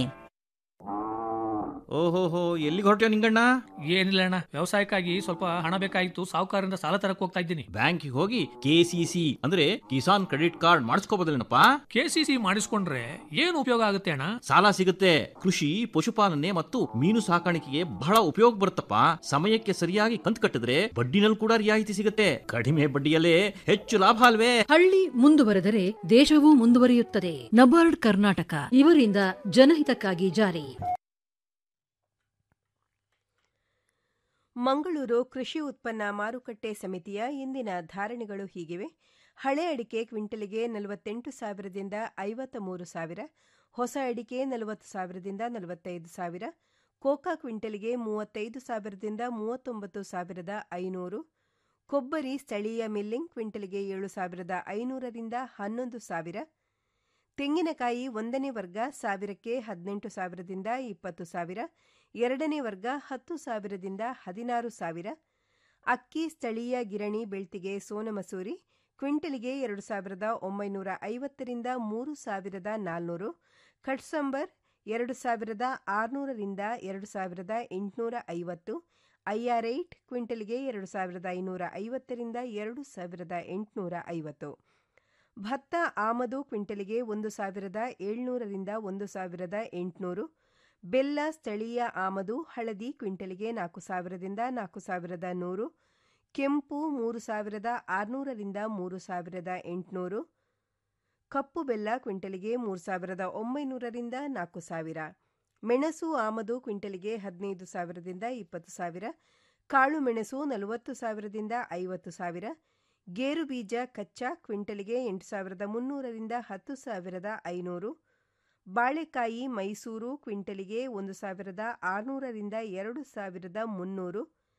ಓಹೋಹೋ ಎಲ್ಲಿಗೆ ಹೊರಟ್ಯೋ ನಿಂಗಣ್ಣ ಏನಿಲ್ಲ ಅಣ್ಣ ವ್ಯವಸಾಯಕ್ಕಾಗಿ ಸ್ವಲ್ಪ ಹಣ ಬೇಕಾಗಿತ್ತು ಸಾಹುಕಾರರಿಂದ ಸಾಲ ತರಕ್ ಹೋಗ್ತಾ ಇದ್ದೀನಿ ಬ್ಯಾಂಕಿಗೆ ಹೋಗಿ ಕೆಸಿಸಿ ಅಂದ್ರೆ ಕಿಸಾನ್ ಕ್ರೆಡಿಟ್ ಕಾರ್ಡ್ ಮಾಡಿಸ್ಕೋಬೋದಲ್ಲೇನಪ್ಪ ಕೆಸಿಸಿ ಮಾಡಿಸ್ಕೊಂಡ್ರೆ ಏನು ಉಪಯೋಗ ಆಗುತ್ತೆ ಅಣ್ಣ ಸಾಲ ಸಿಗುತ್ತೆ ಕೃಷಿ ಪಶುಪಾಲನೆ ಮತ್ತು ಮೀನು ಸಾಕಾಣಿಕೆಗೆ ಬಹಳ ಉಪಯೋಗ ಬರುತ್ತಪ್ಪ ಸಮಯಕ್ಕೆ ಸರಿಯಾಗಿ ಕಂತು ಕಟ್ಟಿದ್ರೆ ಬಡ್ಡಿನಲ್ಲಿ ಕೂಡ ರಿಯಾಯಿತಿ ಸಿಗುತ್ತೆ ಕಡಿಮೆ ಬಡ್ಡಿಯಲ್ಲೇ ಹೆಚ್ಚು ಲಾಭ ಅಲ್ವೇ ಹಳ್ಳಿ ಮುಂದುವರೆದರೆ ದೇಶವೂ ಮುಂದುವರಿಯುತ್ತದೆ ನಬಾರ್ಡ್ ಕರ್ನಾಟಕ ಇವರಿಂದ ಜನಹಿತಕ್ಕಾಗಿ ಜಾರಿ ಮಂಗಳೂರು ಕೃಷಿ ಉತ್ಪನ್ನ ಮಾರುಕಟ್ಟೆ ಸಮಿತಿಯ ಇಂದಿನ ಧಾರಣೆಗಳು ಹೀಗಿವೆ ಹಳೆ ಅಡಿಕೆ ಕ್ವಿಂಟಲಿಗೆ ನಲವತ್ತೆಂಟು ಸಾವಿರದಿಂದ ಐವತ್ತ ಮೂರು ಸಾವಿರ ಹೊಸ ಅಡಿಕೆ ನಲವತ್ತು ಸಾವಿರದಿಂದ ನಲವತ್ತೈದು ಸಾವಿರ ಕೋಕಾ ಕ್ವಿಂಟಲಿಗೆ ಮೂವತ್ತೈದು ಸಾವಿರದಿಂದ ಮೂವತ್ತೊಂಬತ್ತು ಸಾವಿರದ ಐನೂರು ಕೊಬ್ಬರಿ ಸ್ಥಳೀಯ ಮಿಲ್ಲಿಂಗ್ ಕ್ವಿಂಟಲಿಗೆ ಏಳು ಸಾವಿರದ ಐನೂರರಿಂದ ಹನ್ನೊಂದು ಸಾವಿರ ತೆಂಗಿನಕಾಯಿ ಒಂದನೇ ವರ್ಗ ಸಾವಿರಕ್ಕೆ ಹದಿನೆಂಟು ಸಾವಿರದಿಂದ ಇಪ್ಪತ್ತು ಸಾವಿರ ಎರಡನೇ ವರ್ಗ ಹತ್ತು ಸಾವಿರದಿಂದ ಹದಿನಾರು ಸಾವಿರ ಅಕ್ಕಿ ಸ್ಥಳೀಯ ಗಿರಣಿ ಬೆಳ್ತಿಗೆ ಸೋನಮಸೂರಿ ಕ್ವಿಂಟಲಿಗೆ ಎರಡು ಸಾವಿರದ ಒಂಬೈನೂರ ಐವತ್ತರಿಂದ ಮೂರು ಸಾವಿರದ ನಾಲ್ನೂರು ಕಟ್ಸಂಬರ್ ಎರಡು ಸಾವಿರದ ಆರುನೂರರಿಂದ ಎರಡು ಸಾವಿರದ ಎಂಟುನೂರ ಐವತ್ತು ಐಆರ್ ಏಟ್ ಕ್ವಿಂಟಲ್ಗೆ ಎರಡು ಸಾವಿರದ ಐನೂರ ಐವತ್ತರಿಂದ ಎರಡು ಸಾವಿರದ ಎಂಟುನೂರ ಐವತ್ತು ಭತ್ತ ಆಮದು ಕ್ವಿಂಟಲಿಗೆ ಒಂದು ಸಾವಿರದ ಏಳ್ನೂರರಿಂದ ಒಂದು ಸಾವಿರದ ಎಂಟುನೂರು ಬೆಲ್ಲ ಸ್ಥಳೀಯ ಆಮದು ಹಳದಿ ಕ್ವಿಂಟಲಿಗೆ ನಾಲ್ಕು ಸಾವಿರದಿಂದ ನಾಲ್ಕು ಸಾವಿರದ ನೂರು ಕೆಂಪು ಮೂರು ಸಾವಿರದ ಆರುನೂರರಿಂದ ಮೂರು ಸಾವಿರದ ಎಂಟುನೂರು ಕಪ್ಪು ಬೆಲ್ಲ ಕ್ವಿಂಟಲಿಗೆ ಮೂರು ಸಾವಿರದ ಒಂಬೈನೂರರಿಂದ ನಾಲ್ಕು ಸಾವಿರ ಮೆಣಸು ಆಮದು ಕ್ವಿಂಟಲಿಗೆ ಹದಿನೈದು ಸಾವಿರದಿಂದ ಇಪ್ಪತ್ತು ಸಾವಿರ ಕಾಳು ಮೆಣಸು ನಲವತ್ತು ಸಾವಿರದಿಂದ ಐವತ್ತು ಸಾವಿರ ಗೇರು ಬೀಜ ಕಚ್ಚಾ ಕ್ವಿಂಟಲಿಗೆ ಎಂಟು ಸಾವಿರದ ಮುನ್ನೂರರಿಂದ ಹತ್ತು ಸಾವಿರದ ಐನೂರು ಬಾಳೆಕಾಯಿ ಮೈಸೂರು ಕ್ವಿಂಟಲಿಗೆ ಒಂದು ಸಾವಿರದ ಆರುನೂರರಿಂದ ಎರಡು ಸಾವಿರದ ಮುನ್ನೂರು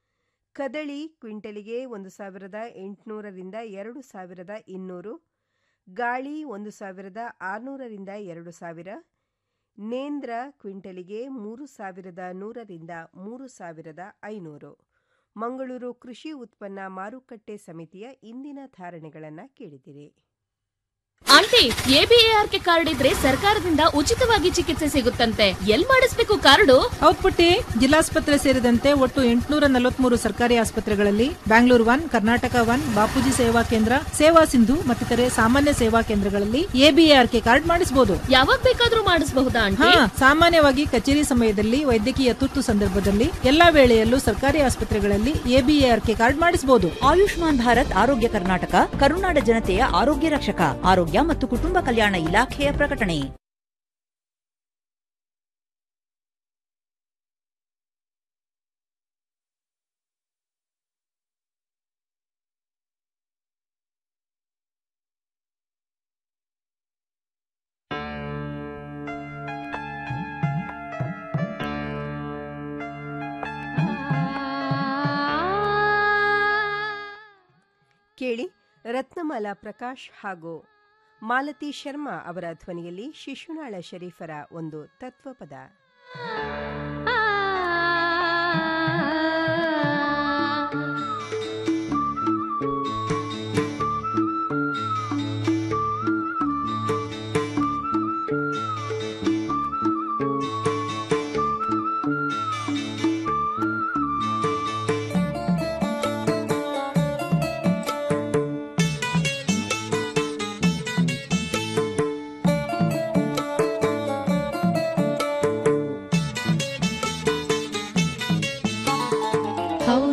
ಕದಳಿ ಕ್ವಿಂಟಲಿಗೆ ಒಂದು ಸಾವಿರದ ಎಂಟುನೂರರಿಂದ ಎರಡು ಸಾವಿರದ ಇನ್ನೂರು ಗಾಳಿ ಒಂದು ಸಾವಿರದ ಆರುನೂರರಿಂದ ಎರಡು ಸಾವಿರ ನೇಂದ್ರ ಕ್ವಿಂಟಲಿಗೆ ಮೂರು ಸಾವಿರದ ನೂರರಿಂದ ಮೂರು ಸಾವಿರದ ಐನೂರು ಮಂಗಳೂರು ಕೃಷಿ ಉತ್ಪನ್ನ ಮಾರುಕಟ್ಟೆ ಸಮಿತಿಯ ಇಂದಿನ ಧಾರಣೆಗಳನ್ನು ಕೇಳಿದಿರಿ ಆಂಟಿ ಎಬಿಎಆರ್ಕೆ ಕಾರ್ಡ್ ಇದ್ರೆ ಸರ್ಕಾರದಿಂದ ಉಚಿತವಾಗಿ ಚಿಕಿತ್ಸೆ ಸಿಗುತ್ತಂತೆ ಎಲ್ ಮಾಡಿಸ್ಬೇಕು ಕಾರ್ಡು ಹೌದ್ ಪುಟ್ಟಿ ಜಿಲ್ಲಾಸ್ಪತ್ರೆ ಸೇರಿದಂತೆ ಒಟ್ಟು ಎಂಟುನೂರ ನಲವತ್ಮೂರು ಸರ್ಕಾರಿ ಆಸ್ಪತ್ರೆಗಳಲ್ಲಿ ಬ್ಯಾಂಗ್ಳೂರು ಒನ್ ಕರ್ನಾಟಕ ಒನ್ ಬಾಪೂಜಿ ಸೇವಾ ಕೇಂದ್ರ ಸೇವಾ ಸಿಂಧು ಮತ್ತಿತರೆ ಸಾಮಾನ್ಯ ಸೇವಾ ಕೇಂದ್ರಗಳಲ್ಲಿ ಎಬಿಎಆರ್ಕೆ ಕಾರ್ಡ್ ಮಾಡಿಸಬಹುದು ಯಾವಾಗ ಬೇಕಾದ್ರೂ ಮಾಡಿಸಬಹುದಾ ಹಾ ಆಂಟಿ ಸಾಮಾನ್ಯವಾಗಿ ಕಚೇರಿ ಸಮಯದಲ್ಲಿ ವೈದ್ಯಕೀಯ ತುರ್ತು ಸಂದರ್ಭದಲ್ಲಿ ಎಲ್ಲಾ ವೇಳೆಯಲ್ಲೂ ಸರ್ಕಾರಿ ಆಸ್ಪತ್ರೆಗಳಲ್ಲಿ ಎಬಿಎಆರ್ಕೆ ಕಾರ್ಡ್ ಮಾಡಿಸಬಹುದು ಆಯುಷ್ಮಾನ್ ಭಾರತ್ ಆರೋಗ್ಯ ಕರ್ನಾಟಕ ಕರುನಾಡ ಜನತೆಯ ಆರೋಗ್ಯ ರಕ್ಷಕ ಆರೋಗ್ಯ ಮತ್ತು ಕುಟುಂಬ ಕಲ್ಯಾಣ ಇಲಾಖೆಯ ಪ್ರಕಟಣೆ ಕೇಳಿ ರತ್ನಮಾಲಾ ಪ್ರಕಾಶ್ ಹಾಗೂ ಮಾಲತಿ ಶರ್ಮಾ ಅವರ ಧ್ವನಿಯಲ್ಲಿ ಶಿಶುನಾಳ ಶರೀಫರ ಒಂದು ತತ್ವಪದ